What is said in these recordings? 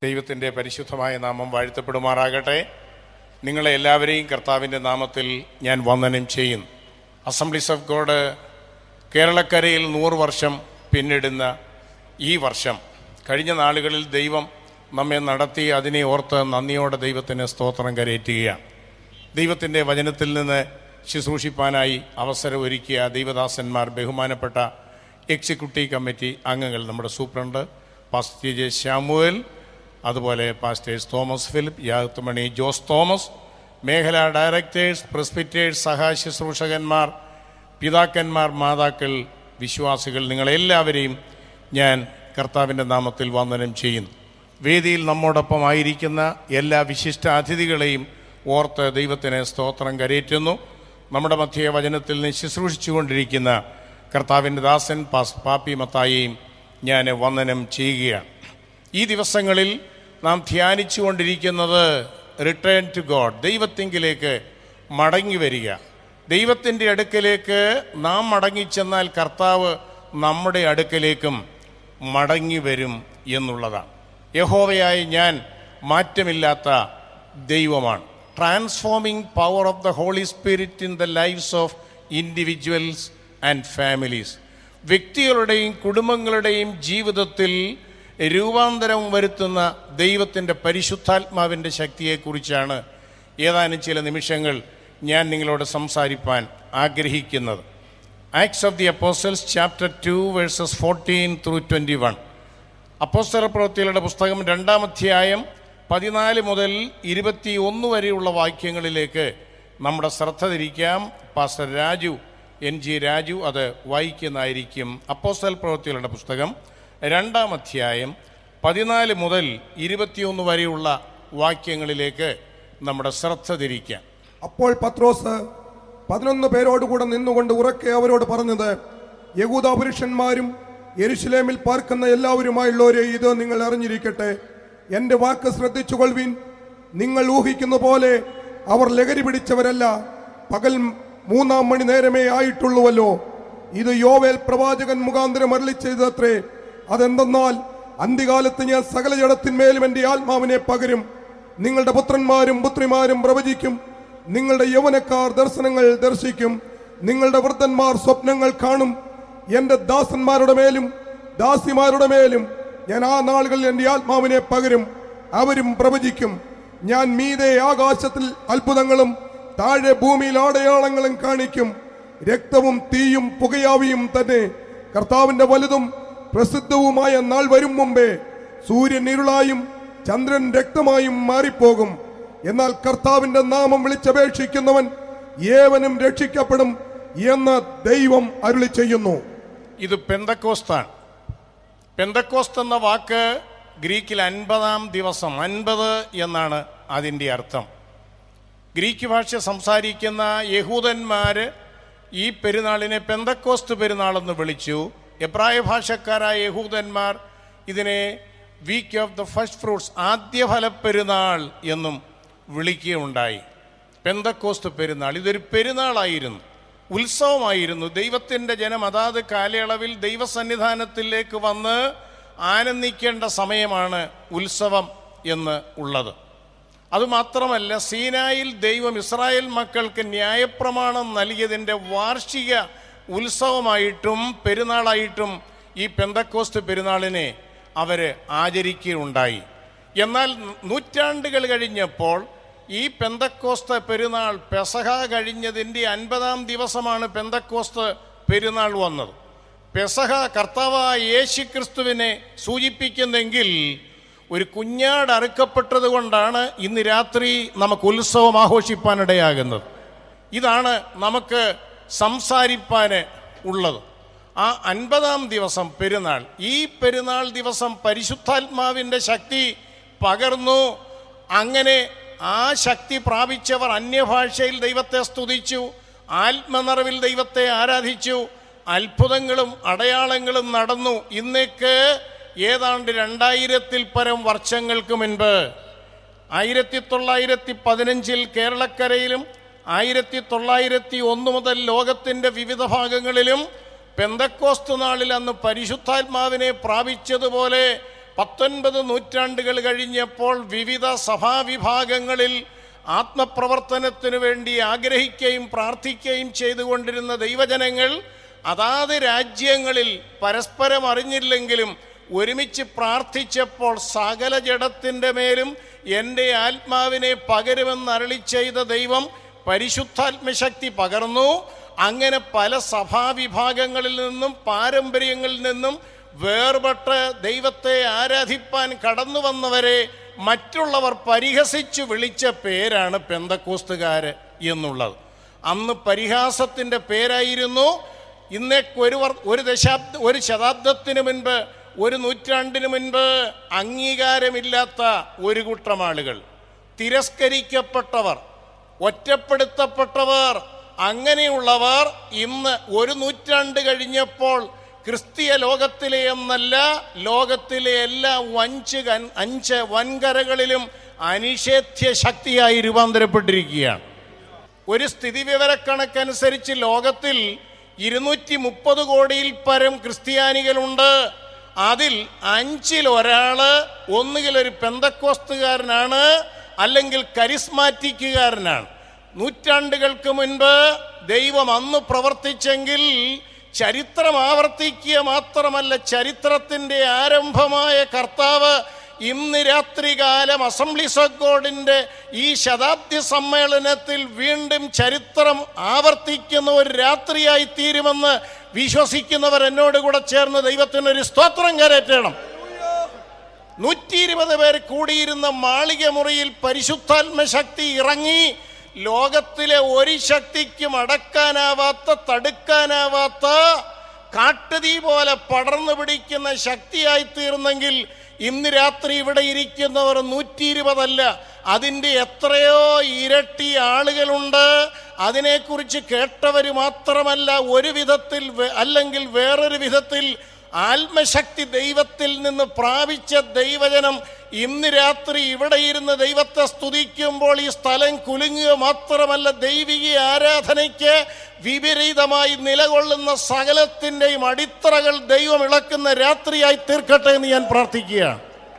ദൈവത്തിൻ്റെ പരിശുദ്ധമായ നാമം വാഴ്ത്തപ്പെടുമാറാകട്ടെ നിങ്ങളെ എല്ലാവരെയും കർത്താവിൻ്റെ നാമത്തിൽ ഞാൻ വന്ദനം ചെയ്യുന്നു അസംബ്ലീസ് ഓഫ് ഗോഡ് കേരളക്കരയിൽ നൂറ് വർഷം പിന്നിടുന്ന ഈ വർഷം കഴിഞ്ഞ നാളുകളിൽ ദൈവം നമ്മെ നടത്തി അതിനെ ഓർത്ത് നന്ദിയോടെ ദൈവത്തിന് സ്തോത്രം കരയേറ്റുകയാണ് ദൈവത്തിൻ്റെ വചനത്തിൽ നിന്ന് ശുശ്രൂഷിപ്പാനായി അവസരം ഒരുക്കിയ ദൈവദാസന്മാർ ബഹുമാനപ്പെട്ട എക്സിക്യൂട്ടീവ് കമ്മിറ്റി അംഗങ്ങൾ നമ്മുടെ superintendent pastor T J Samuel അതുപോലെ പാസ്റ്റേഴ്സ് തോമസ് ഫിലിപ്പ് യാത്തുമണി ജോസ് തോമസ് മേഖല ഡയറക്ടേഴ്സ് പ്രസ്പിറ്റേഴ്സ് സഹാശുശ്രൂഷകന്മാർ പിതാക്കന്മാർ മാതാക്കൾ വിശ്വാസികൾ നിങ്ങളെല്ലാവരെയും ഞാൻ കർത്താവിൻ്റെ നാമത്തിൽ വന്ദനം ചെയ്യുന്നു വേദിയിൽ നമ്മോടൊപ്പം ആയിരിക്കുന്ന എല്ലാ വിശിഷ്ട അതിഥികളെയും ഓർത്ത് ദൈവത്തിന് സ്തോത്രം കരയേറ്റുന്നു നമ്മുടെ മധ്യ വചനത്തിൽ നിന്ന് ശുശ്രൂഷിച്ചുകൊണ്ടിരിക്കുന്ന കർത്താവിൻ്റെ ദാസൻ പാസ് പാപ്പി മത്തായെയും ഞാൻ വന്ദനം ചെയ്യുകയാണ് ഈ ദിവസങ്ങളിൽ നാം ധ്യാനിച്ചുകൊണ്ടിരിക്കുന്നത് റിട്ടേൺ ടു ഗോഡ് ദൈവത്തിങ്കിലേക്ക് മടങ്ങി വരിക ദൈവത്തിൻ്റെ അടുക്കലേക്ക് നാം മടങ്ങിച്ചെന്നാൽ കർത്താവ് നമ്മുടെ അടുക്കലേക്കും മടങ്ങി വരും എന്നുള്ളതാണ് യഹോവയായ ഞാൻ മാറ്റമില്ലാത്ത ദൈവമാണ് transforming power of the holy spirit in the lifes of individuals and families വ്യക്തികളുടെയും കുടുംബങ്ങളുടെയും ജീവിതത്തിൽ രൂപാന്തരം വരുത്തുന്ന ദൈവത്തിൻ്റെ പരിശുദ്ധാത്മാവിൻ്റെ ശക്തിയെക്കുറിച്ചാണ് ഏതാനും ചില നിമിഷങ്ങൾ ഞാൻ നിങ്ങളോട് സംസാരിപ്പാൻ ആഗ്രഹിക്കുന്നത് Acts of the Apostles chapter two verses fourteen through twenty one അപ്പോസ്തല പ്രവൃത്തികളുടെ പുസ്തകം രണ്ടാം അധ്യായം പതിനാല് മുതൽ ഇരുപത്തി ഒന്ന് വരെയുള്ള വാക്യങ്ങളിലേക്ക് നമ്മുടെ ശ്രദ്ധ തിരിക്കാം pastor Raju N G Raju അത് വായിക്കുന്നതായിരിക്കും അപ്പോസ്തൽ പ്രവൃത്തികളുടെ പുസ്തകം രണ്ടാം അധ്യായം പതിനാല് മുതൽ ഇരുപത്തിയൊന്ന് വരെയുള്ള വാക്യങ്ങളിലേക്ക് നമ്മുടെ ശ്രദ്ധ തിരിക്കാം അപ്പോൾ പത്രോസ് പതിനൊന്ന് പേരോടുകൂടെ നിന്നുകൊണ്ട് ഉറക്കെ അവരോട് പറഞ്ഞത് യഹൂദ പുരുഷന്മാരും യെരുശലേമിൽ പാർക്കുന്ന എല്ലാവരുമായുള്ളവരെ ഇത് നിങ്ങൾ അറിഞ്ഞിരിക്കട്ടെ എന്റെ വാക്ക് ശ്രദ്ധിച്ചുകൊള്ളുവിൻ നിങ്ങൾ ഊഹിക്കുന്ന പോലെ അവർ ലഹരി പിടിച്ചവരല്ല പകൽ മൂന്നാം മണി നേരമേ ആയിട്ടുള്ളുവല്ലോ ഇത് യോവേൽ പ്രവാചകൻ മുഖാന്തരം അരളി ചെയ്തത്രേ അതെന്തെന്നാൽ അന്ത്യകാലത്ത് ഞാൻ സകല ജഡത്തിന്മേലും എന്റെ ആത്മാവിനെ പകരും നിങ്ങളുടെ പുത്രന്മാരും പുത്രിമാരും പ്രവചിക്കും നിങ്ങളുടെ യൗവനക്കാർ ദർശനങ്ങൾ ദർശിക്കും നിങ്ങളുടെ വൃദ്ധന്മാർ സ്വപ്നങ്ങൾ കാണും എന്റെ ദാസന്മാരുടെ മേലും ദാസിമാരുടെ മേലും ഞാൻ ആ നാളുകളിൽ എന്റെ ആത്മാവിനെ പകരും അവരും പ്രവചിക്കും ഞാൻ മീതെ ആകാശത്തിൽ അത്ഭുതങ്ങളും താഴെ ഭൂമിയിൽ അടയാളങ്ങളും കാണിക്കും രക്തവും തീയും പുകയാവിയും തന്നെ കർത്താവിന്റെ വലുതും പ്രസിദ്ധവുമായ നാൾ വരും മുമ്പേ സൂര്യൻ ഇരുളായും ചന്ദ്രൻ രക്തമായും മാറിപ്പോകും എന്നാൽ കർത്താവിന്റെ നാമം വിളിച്ചപേക്ഷിക്കുന്നവൻ ഏവനും രക്ഷിക്കപ്പെടും എന്ന് ദൈവം അരുളി ചെയ്യുന്നു ഇത് പെന്തക്കോസ്താണ് പെന്തക്കോസ്ത് എന്ന വാക്ക് ഗ്രീക്കിൽ അൻപതാം ദിവസം അൻപത് എന്നാണ് അതിൻ്റെ അർത്ഥം ഗ്രീക്ക് ഭാഷ സംസാരിക്കുന്ന യഹൂദന്മാര് ഈ പെരുന്നാളിനെ പെന്തക്കോസ്ത് പെരുന്നാളെന്ന് വിളിച്ചു എബ്രായ ഭാഷക്കാരായ യഹൂദന്മാർ ഇതിനെ week of the first fruits ആദ്യഫല പെരുന്നാൾ എന്നും വിളിക്കുകയുണ്ടായി പെന്തക്കോസ്ത് പെരുന്നാൾ ഇതൊരു പെരുന്നാളായിരുന്നു ഉത്സവമായിരുന്നു ദൈവത്തിൻ്റെ ജനം അതാത് കാലയളവിൽ ദൈവസന്നിധാനത്തിലേക്ക് വന്ന് ആനന്ദിക്കേണ്ട സമയമാണ് ഉത്സവം എന്ന് ഉള്ളത് അതുമാത്രമല്ല സീനായിൽ ദൈവം ഇസ്രായേൽ മക്കൾക്ക് ന്യായപ്രമാണം നൽകിയതിൻ്റെ വാർഷിക ഉത്സവമായിട്ടും പെരുന്നാളായിട്ടും ഈ പെന്തക്കോസ്ത് പെരുന്നാളിനെ അവർ ആചരിക്കുകയുണ്ടായി എന്നാൽ നൂറ്റാണ്ടുകൾ കഴിഞ്ഞപ്പോൾ ഈ പെന്തക്കോസ്ത് പെരുന്നാൾ പെസഹ കഴിഞ്ഞതിൻ്റെ അൻപതാം ദിവസമാണ് പെന്തക്കോസ്ത് പെരുന്നാൾ വന്നത് പെസഹ കർത്താവായ യേശു ക്രിസ്തുവിനെ സൂചിപ്പിക്കുന്നെങ്കിൽ ഒരു കുഞ്ഞാട് അറുക്കപ്പെട്ടത് കൊണ്ടാണ് ഇന്ന് രാത്രി നമുക്ക് ഉത്സവം ആഘോഷിപ്പാനിടയാകുന്നത് ഇതാണ് നമുക്ക് സംസാരിപ്പാന് ഉള്ളത് ആ അൻപതാം ദിവസം പെരുന്നാൾ ഈ പെരുന്നാൾ ദിവസം പരിശുദ്ധാത്മാവിൻ്റെ ശക്തി പകർന്നു അങ്ങനെ ആ ശക്തി പ്രാപിച്ചവർ അന്യഭാഷയിൽ ദൈവത്തെ സ്തുതിച്ചു ആത്മനിറവിൽ ദൈവത്തെ ആരാധിച്ചു അത്ഭുതങ്ങളും അടയാളങ്ങളും നടന്നു ഇന്നേക്ക് ഏതാണ്ട് രണ്ടായിരത്തിൽ പരം വർഷങ്ങൾക്ക് മുൻപ് ആയിരത്തി തൊള്ളായിരത്തി പതിനഞ്ചിൽ കേരളക്കരയിലും ആയിരത്തി തൊള്ളായിരത്തി ഒന്ന് മുതൽ ലോകത്തിൻ്റെ വിവിധ ഭാഗങ്ങളിലും പെന്തക്കോസ്ത് നാളിൽ അന്ന് പരിശുദ്ധാത്മാവിനെ പ്രാപിച്ചതുപോലെ പത്തൊൻപത് നൂറ്റാണ്ടുകൾ കഴിഞ്ഞപ്പോൾ വിവിധ സഭാവിഭാഗങ്ങളിൽ ആത്മപ്രവർത്തനത്തിനു വേണ്ടി ആഗ്രഹിക്കുകയും പ്രാർത്ഥിക്കുകയും ചെയ്തുകൊണ്ടിരുന്ന ദൈവജനങ്ങൾ അതാത് രാജ്യങ്ങളിൽ പരസ്പരം അറിഞ്ഞില്ലെങ്കിലും ഒരുമിച്ച് പ്രാർത്ഥിച്ചപ്പോൾ സകല ജഡത്തിൻ്റെ മേലും എൻ്റെ ആത്മാവിനെ പകരുമെന്ന് അരളി ചെയ്ത ദൈവം പരിശുദ്ധാത്മശക്തി പകർന്നു അങ്ങനെ പല സഭാവിഭാഗങ്ങളിൽ നിന്നും പാരമ്പര്യങ്ങളിൽ നിന്നും വേർപെട്ട് ദൈവത്തെ ആരാധിപ്പാൻ കടന്നു വന്നവരെ മറ്റുള്ളവർ പരിഹസിച്ചു വിളിച്ച പേരാണ് പെന്തക്കോസ്തുകാര് എന്നുള്ളത് അന്ന് പരിഹാസത്തിൻ്റെ പേരായിരുന്നു ഇന്നേക്ക് ഒരു വർ ഒരു ദശാബ്ദ ഒരു ശതാബ്ദത്തിന് മുൻപ് ഒരു നൂറ്റാണ്ടിന് മുൻപ് അംഗീകാരമില്ലാത്ത ഒരു കൂട്ടം ആളുകൾ തിരസ്കരിക്കപ്പെട്ടവർ ഒറ്റപ്പെടുത്തപ്പെട്ടവർ അങ്ങനെയുള്ളവർ ഇന്ന് ഒരു നൂറ്റാണ്ട് കഴിഞ്ഞപ്പോൾ ക്രിസ്തീയ ലോകത്തിലെ എന്നല്ല ലോകത്തിലെ എല്ലാ വഞ്ച് കൻ അഞ്ച് വൻകരകളിലും അനിഷേധ്യ ശക്തിയായി രൂപാന്തരപ്പെട്ടിരിക്കുകയാണ് ഒരു സ്ഥിതിവിവരക്കണക്കനുസരിച്ച് ലോകത്തിൽ ഇരുന്നൂറ്റി മുപ്പത് കോടിയിൽ പരം ക്രിസ്ത്യാനികളുണ്ട് അതിൽ അഞ്ചിൽ ഒരാള് ഒന്നുകിൽ ഒരു പെന്തക്കോസ്തുകാരനാണ് അല്ലെങ്കിൽ കരിസ്മാറ്റിക്കുകാരനാണ് നൂറ്റാണ്ടുകൾക്ക് മുൻപ് ദൈവം അന്ന് പ്രവർത്തിച്ചെങ്കിൽ ചരിത്രം ആവർത്തിക്കുക മാത്രമല്ല ചരിത്രത്തിൻ്റെ ആരംഭമായ കർത്താവ് ഇന്ന് രാത്രികാലം അസംബ്ലീസ് ഓഫ് ഗോഡിൻ്റെ ഈ ശതാബ്ദി സമ്മേളനത്തിൽ വീണ്ടും ചരിത്രം ആവർത്തിക്കുന്ന ഒരു രാത്രിയായി തീരുമെന്ന് വിശ്വസിക്കുന്നവർ എന്നോട് കൂടെ ചേർന്ന് ദൈവത്തിനൊരു സ്തോത്രം കരയറ്റണം നൂറ്റി ഇരുപത് പേർ കൂടിയിരുന്ന മാളിക മുറിയിൽ പരിശുദ്ധാത്മ ശക്തി ഇറങ്ങി ലോകത്തിലെ ഒരു ശക്തിക്കും അടക്കാനാവാത്ത തടുക്കാനാവാത്ത കാട്ടുതീ പോലെ പടർന്നു പിടിക്കുന്ന ശക്തിയായി തീർന്നെങ്കിൽ ഇന്ന് രാത്രി ഇവിടെ ഇരിക്കുന്നവർ നൂറ്റി ഇരുപതല്ല അതിൻ്റെ എത്രയോ ഇരട്ടി ആളുകളുണ്ട് അതിനെക്കുറിച്ച് കേട്ടവർ മാത്രമല്ല ഒരു വിധത്തിൽ വേ- അല്ലെങ്കിൽ വേറൊരു വിധത്തിൽ ആത്മശക്തി ദൈവത്തിൽ നിന്ന് പ്രാപിച്ച ദൈവജനം ഇന്ന് രാത്രി ഇവിടെ ഇരുന്ന് ദൈവത്തെ സ്തുതിക്കുമ്പോൾ ഈ സ്ഥലം കുലുങ്ങുക മാത്രമല്ല ദൈവിക ആരാധനയ്ക്ക് വിപരീതമായി നിലകൊള്ളുന്ന സകലത്തിൻ്റെയും അടിത്തറകൾ ദൈവം ഇളക്കുന്ന രാത്രിയായി തീർക്കട്ടെ എന്ന് ഞാൻ പ്രാർത്ഥിക്കുകയാണ്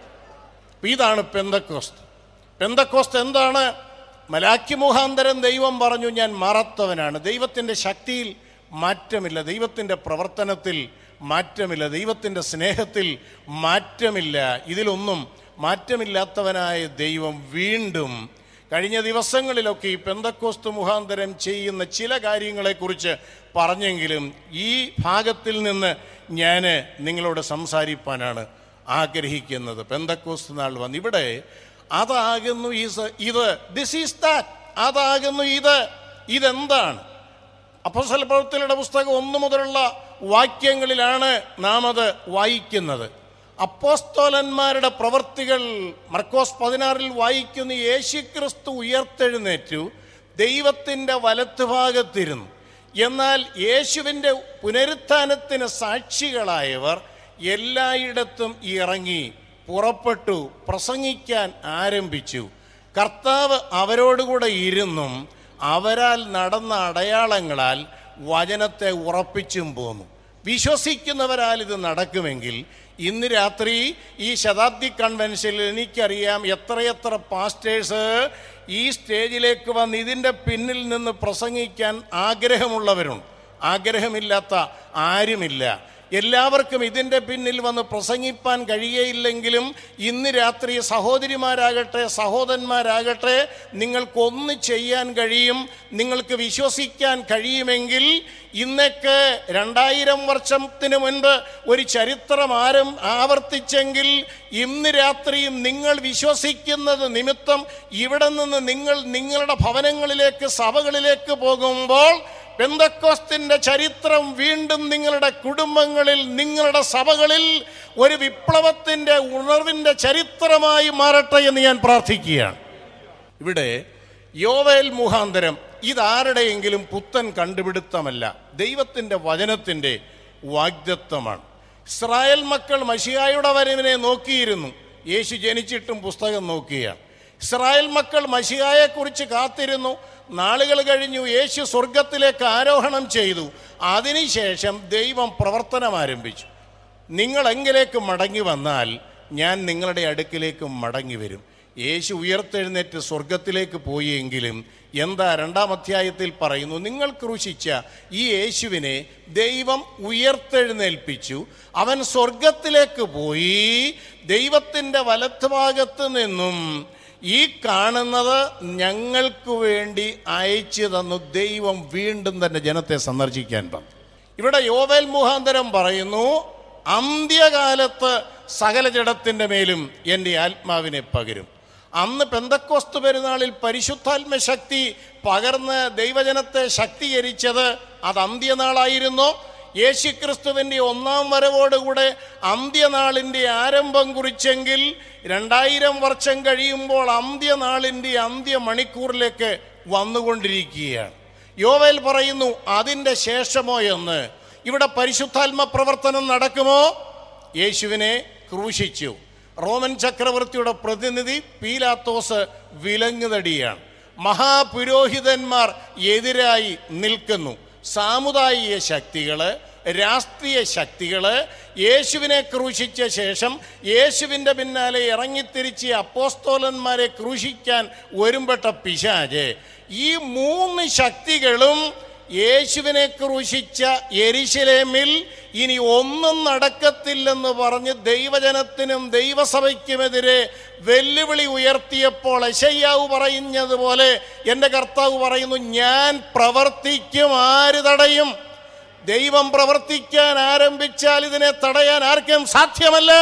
അപ്പൊ ഇതാണ് പെന്തക്കോസ്ത് പെന്തക്കോസ്ത് എന്താണ് മലാക്കി മുഖാന്തരം ദൈവം പറഞ്ഞു ഞാൻ മറത്തവനാണ് ദൈവത്തിൻ്റെ ശക്തിയിൽ മാറ്റമില്ല ദൈവത്തിൻ്റെ പ്രവർത്തനത്തിൽ മാറ്റമില്ല ദൈവത്തിൻ്റെ സ്നേഹത്തിൽ മാറ്റമില്ല ഇതിലൊന്നും മാറ്റമില്ലാത്തവനായ ദൈവം വീണ്ടും കഴിഞ്ഞ ദിവസങ്ങളിലൊക്കെ ഈ പെന്തക്കോസ്ത് മുഖാന്തരം ചെയ്യുന്ന ചില കാര്യങ്ങളെക്കുറിച്ച് പറഞ്ഞെങ്കിലും ഈ ഭാഗത്തിൽ നിന്ന് ഞാൻ നിങ്ങളോട് സംസാരിപ്പാനാണ് ആഗ്രഹിക്കുന്നത് പെന്തക്കോസ്ത് നാൾ വന്ന് ഇവിടെ അതാകുന്നു ഈ സ- ഇത് ദിസ് ഈസ് ദാറ്റ് അതാകുന്നു ഇത് ഇതെന്താണ് അപ്പോസ്തല പ്രവൃത്തികളുടെ പുസ്തകം ഒന്നു മുതലുള്ള വാക്യങ്ങളിലാണ് നാം അത് വായിക്കുന്നത് അപ്പോസ്തോലന്മാരുടെ പ്രവൃത്തികൾ മർക്കോസ് പതിനാറിൽ വായിക്കുന്ന യേശുക്രിസ്തു ഉയർത്തെഴുന്നേറ്റു ദൈവത്തിൻ്റെ വലത്തുഭാഗത്തിരുന്നു എന്നാൽ യേശുവിൻ്റെ പുനരുത്ഥാനത്തിന് സാക്ഷികളായവർ എല്ലായിടത്തും ഇറങ്ങി പുറപ്പെട്ടു പ്രസംഗിക്കാൻ ആരംഭിച്ചു കർത്താവ് അവരോടുകൂടെ ഇരുന്നും അവരാൽ നടന്ന അടയാളങ്ങളാൽ വചനത്തെ ഉറപ്പിച്ചും പോന്നു വിശ്വസിക്കുന്നവരാൽ ഇത് നടക്കുമെങ്കിൽ ഇന്ന് രാത്രി ഈ ശതാബ്ദി കൺവെൻഷനിൽ എനിക്കറിയാം എത്രയെത്ര പാസ്റ്റേഴ്സ് ഈ സ്റ്റേജിലേക്ക് വന്ന് ഇതിൻ്റെ പിന്നിൽ നിന്ന് പ്രസംഗിക്കാൻ ആഗ്രഹമുള്ളവരുണ്ട് ആഗ്രഹമില്ലാത്ത ആരുമില്ല എല്ലാവർക്കും ഇതിൻ്റെ പിന്നിൽ വന്ന് പ്രസംഗിപ്പാൻ കഴിയയില്ലെങ്കിലും ഇന്ന് രാത്രി സഹോദരിമാരാകട്ടെ സഹോദരന്മാരാകട്ടെ നിങ്ങൾക്കൊന്ന് ചെയ്യാൻ കഴിയും നിങ്ങൾക്ക് വിശ്വസിക്കാൻ കഴിയുമെങ്കിൽ ഇന്നൊക്കെ രണ്ടായിരം വർഷത്തിന് മുൻപ് ഒരു ചരിത്രം ആരം ആവർത്തിച്ചെങ്കിൽ ഇന്ന് രാത്രിയും നിങ്ങൾ വിശ്വസിക്കുന്നത് നിമിത്തം ഇവിടെ നിന്ന് നിങ്ങൾ നിങ്ങളുടെ ഭവനങ്ങളിലേക്ക് സഭകളിലേക്ക് പോകുമ്പോൾ പെന്തക്കോസ്തിന്റെ ചരിത്രം വീണ്ടും നിങ്ങളുടെ കുടുംബങ്ങളിൽ നിങ്ങളുടെ സഭകളിൽ ഒരു വിപ്ലവത്തിന്റെ ഉണർവിന്റെ ചരിത്രമായി മാറട്ടെ എന്ന് ഞാൻ പ്രാർത്ഥിക്കുകയാണ് ഇവിടെ യോവേൽ മുഖാന്തരം ഇതാരുടെയെങ്കിലും പുത്തൻ കണ്ടുപിടുത്തമല്ല ദൈവത്തിൻ്റെ വചനത്തിൻ്റെ വാഗ്ദത്വമാണ് ഇസ്രായേൽ മക്കൾ മഷിയായുടെ വരവിനെ നോക്കിയിരുന്നു യേശു ജനിച്ചിട്ടും പുസ്തകം നോക്കുകയാണ് ഇസ്രായേൽ മക്കൾ മഷിയായെക്കുറിച്ച് കാത്തിരുന്നു നാളുകൾ കഴിഞ്ഞു യേശു സ്വർഗത്തിലേക്ക് ആരോഹണം ചെയ്തു അതിനുശേഷം ദൈവം പ്രവർത്തനം ആരംഭിച്ചു നിങ്ങൾ എങ്കിലേക്ക് മടങ്ങി വന്നാൽ ഞാൻ നിങ്ങളുടെ അടുക്കിലേക്ക് മടങ്ങി വരും യേശു ഉയർത്തെഴുന്നേറ്റ് സ്വർഗത്തിലേക്ക് പോയെങ്കിലും എന്താ രണ്ടാം അധ്യായത്തിൽ പറയുന്നു നിങ്ങൾ ക്രൂശിച്ച ഈ യേശുവിനെ ദൈവം ഉയർത്തെഴുന്നേൽപ്പിച്ചു അവൻ സ്വർഗത്തിലേക്ക് പോയി ദൈവത്തിൻ്റെ വലത്തുഭാഗത്ത് നിന്നും ഈ കാണുന്നത് ഞങ്ങൾക്ക് വേണ്ടി അയച്ചു തന്നു ദൈവം വീണ്ടും തന്നെ ജനത്തെ സന്ദർശിക്കാൻ വന്നു ഇവിടെ യോവേൽ മുഖാന്തരം പറയുന്നു അന്ത്യകാലത്ത് സകല ജഡത്തിൻ്റെ മേലും എൻ്റെ ആത്മാവിനെ പകരും അന്ന് പെന്തക്കോസ്തു പെരുന്നാളിൽ പരിശുദ്ധാത്മ ശക്തി പകർന്ന് ദൈവജനത്തെ ശക്തീകരിച്ചത് അത് അന്ത്യനാളായിരുന്നു യേശുക്രിസ്തുവിൻ്റെ ഒന്നാം വരവോടുകൂടെ അന്ത്യനാളിൻ്റെ ആരംഭം കുറിച്ചെങ്കിൽ രണ്ടായിരം വർഷം കഴിയുമ്പോൾ അന്ത്യനാളിൻ്റെ അന്ത്യമണിക്കൂറിലേക്ക് വന്നുകൊണ്ടിരിക്കുകയാണ് യോവേൽ പറയുന്നു അതിൻ്റെ ശേഷമോ എന്ന് ഇവിടെ പരിശുദ്ധാത്മ പ്രവർത്തനം നടക്കുമോ യേശുവിനെ ക്രൂശിച്ചു റോമൻ ചക്രവർത്തിയുടെ പ്രതിനിധി പീലാത്തോസ് വിലങ്ങുതടിയാണ് മഹാപുരോഹിതന്മാർ എതിരായി നിൽക്കുന്നു സാമുദായിക ശക്തികള് രാഷ്ട്രീയ ശക്തികള് യേശുവിനെ ക്രൂശിച്ച ശേഷം യേശുവിൻ്റെ പിന്നാലെ ഇറങ്ങിത്തിരിച്ച് അപ്പോസ്തോലന്മാരെ ക്രൂശിക്കാൻ ഒരുമ്പെട്ട പിശാജ് ഈ മൂന്ന് ശക്തികളും യേശുവിനെ ക്രൂശിച്ച എരിശിലേമിൽ ഇനി ഒന്നും നടക്കത്തില്ലെന്ന് പറഞ്ഞ് ദൈവജനത്തിനും ദൈവസഭയ്ക്കുമെതിരെ വെല്ലുവിളി ഉയർത്തിയപ്പോൾ യശയ്യാവ് പറയുന്നതുപോലെ എൻ്റെ കർത്താവ് പറയുന്നു ഞാൻ പ്രവർത്തിക്കും ആര് തടയും ദൈവം പ്രവർത്തിക്കാൻ ആരംഭിച്ചാൽ ഇതിനെ തടയാൻ ആർക്കും സാധ്യമല്ല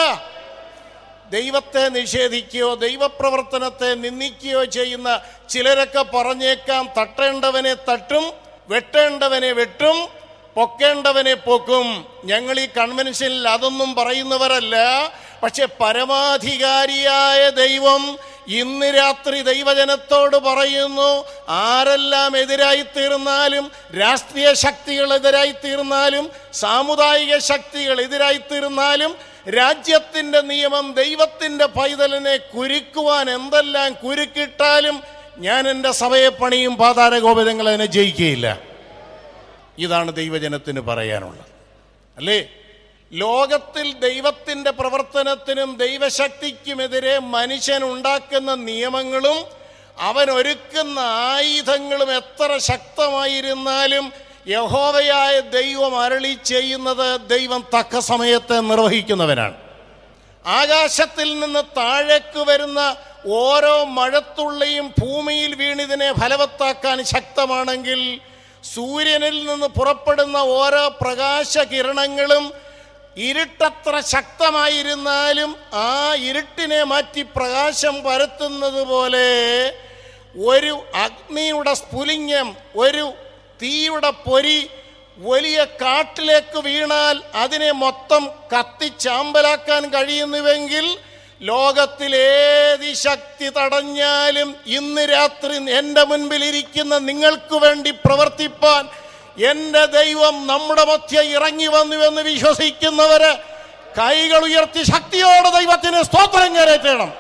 ദൈവത്തെ നിഷേധിക്കുകയോ ദൈവപ്രവർത്തനത്തെ നിന്ദിക്കുകയോ ചെയ്യുന്ന ചിലരൊക്കെ പറഞ്ഞേക്കാം തട്ടേണ്ടവനെ തട്ടും വെട്ടേണ്ടവനെ വെട്ടും പൊക്കേണ്ടവനെ പൊക്കും ഞങ്ങൾ ഈ കൺവെൻഷനിൽ അതൊന്നും പറയുന്നവരല്ല പക്ഷെ പരമാധികാരിയായ ദൈവം ഇന്ന് രാത്രി ദൈവജനത്തോട് പറയുന്നു ആരെല്ലാം എതിരായി തീർന്നാലും രാഷ്ട്രീയ ശക്തികൾ എതിരായി തീർന്നാലും സാമുദായിക ശക്തികൾ എതിരായി തീർന്നാലും രാജ്യത്തിൻ്റെ നിയമം ദൈവത്തിൻ്റെ പൈതലിനെ കുരുക്കുവാൻ എന്തെല്ലാം കുരുക്കിട്ടാലും ഞാൻ എൻ്റെ സഭയെ പണിയും പാതാര ഗോപുരങ്ങൾ അതിനെ ജയിക്കുകയില്ല ഇതാണ് ദൈവജനത്തിന് പറയാനുള്ളത് അല്ലേ ലോകത്തിൽ ദൈവത്തിൻ്റെ പ്രവർത്തനത്തിനും ദൈവശക്തിക്കുമെതിരെ മനുഷ്യൻ ഉണ്ടാക്കുന്ന നിയമങ്ങളും അവൻ ഒരുക്കുന്ന ആയുധങ്ങളും എത്ര ശക്തമായിരുന്നാലും യഹോവയായ ദൈവം അരളി ചെയ്യുന്നത് ദൈവം തക്ക സമയത്തെ നിർവഹിക്കുന്നവനാണ് ആകാശത്തിൽ നിന്ന് താഴേക്ക് വരുന്ന ഓരോ മഴത്തുള്ളിയും ഭൂമിയിൽ വീണിതിനെ ഫലവത്താക്കാൻ ശക്തമാണെങ്കിൽ സൂര്യനിൽ നിന്ന് പുറപ്പെടുന്ന ഓരോ പ്രകാശകിരണങ്ങളും ഇരുട്ടത്ര ശക്തമായിരുന്നാലും ആ ഇരുട്ടിനെ മാറ്റി പ്രകാശം പരത്തുന്നത് പോലെ ഒരു അഗ്നിയുടെ സ്ഫുലിംഗം ഒരു തീയുടെ പൊരി വലിയ കാട്ടിലേക്ക് വീണാൽ അതിനെ മൊത്തം കത്തിച്ചാമ്പലാക്കാൻ കഴിയുന്നുവെങ്കിൽ ലോകത്തിൽ ഏത് ശക്തി തടഞ്ഞാലും ഇന്ന് രാത്രി എൻ്റെ മുൻപിൽ ഇരിക്കുന്ന നിങ്ങൾക്ക് വേണ്ടി പ്രവർത്തിപ്പാൻ എൻ്റെ ദൈവം നമ്മുടെ മധ്യ ഇറങ്ങി വന്നുവെന്ന് വിശ്വസിക്കുന്നവര് കൈകൾ ഉയർത്തി ശക്തിയോടെ ദൈവത്തിന് സ്തോത്രം കയറ്റണം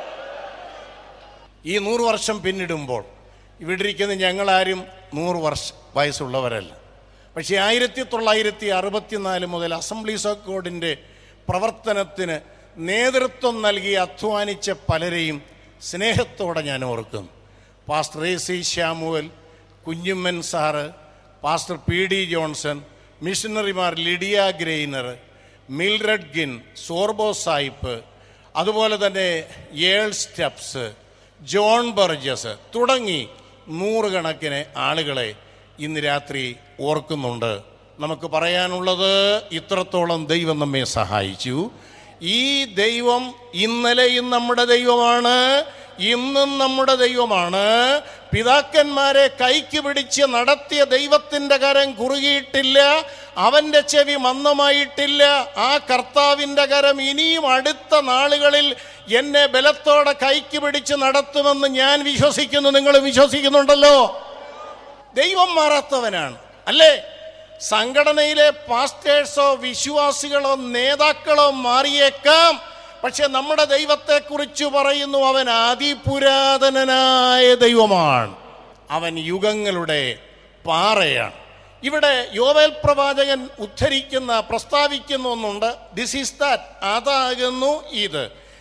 ഈ നൂറ് വർഷം പിന്നിടുമ്പോൾ ഇവിടെ ഇരിക്കുന്ന ഞങ്ങളാരും നൂറ് വർഷ വയസ്സുള്ളവരല്ല പക്ഷേ ആയിരത്തി തൊള്ളായിരത്തി അറുപത്തിനാല് മുതൽ അസംബ്ലീസ് ഓഫ് ഗോഡിൻ്റെ പ്രവർത്തനത്തിന് നേതൃത്വം നൽകി അധ്വാനിച്ച പലരെയും സ്നേഹത്തോടെ ഞാൻ ഓർക്കുന്നു pastor A C Samuel Kunjumman sir pastor P D Johnson മിഷണറിമാർ Lydia Grainer Mildred Gin Sorbo സായിപ്പ് അതുപോലെ തന്നെ ഏൾ സ്റ്റെപ്സ് ജോൺ ബർജസ് തുടങ്ങി നൂറുകണക്കിന് ആളുകളെ ഇന്ന് രാത്രി ഓർക്കുന്നുണ്ട് നമുക്ക് പറയാനുള്ളത് ഇത്രത്തോളം ദൈവം നമ്മെ സഹായിച്ചു ഈ ദൈവം ഇന്നലെയും നമ്മുടെ ദൈവമാണ് ഇന്നും നമ്മുടെ ദൈവമാണ് പിതാക്കന്മാരെ കൈക്ക് പിടിച്ച് നടത്തിയ ദൈവത്തിൻ്റെ കരം കുറുകിയിട്ടില്ല അവൻ്റെ ചെവി മന്ദമായിട്ടില്ല ആ കർത്താവിൻ്റെ കരം ഇനിയും അടുത്ത നാളുകളിൽ എന്നെ ബലത്തോടെ കൈക്ക് പിടിച്ച് നടത്തുമെന്ന് ഞാൻ വിശ്വസിക്കുന്നു നിങ്ങൾ വിശ്വസിക്കുന്നുണ്ടല്ലോ ദൈവം മാറാത്തവനാണ് അല്ലേ സംഘടനയിലെ പാസ്റ്റേഴ്സോ വിശ്വാസികളോ നേതാക്കളോ മാറിയേക്കാം പക്ഷെ നമ്മുടെ ദൈവത്തെക്കുറിച്ച് പറയുന്നു അവൻ അതിപുരാതനനായ ദൈവമാണ് അവൻ യുഗങ്ങളുടെ പാറയാണ് ഇവിടെ യോവേൽ പ്രവാചകൻ ഉദ്ധരിക്കുന്ന പ്രസ്താവിക്കുന്ന ഒന്നുണ്ട് ദിസ് ഈസ് ദാറ്റ് അതാകുന്നു ഇത്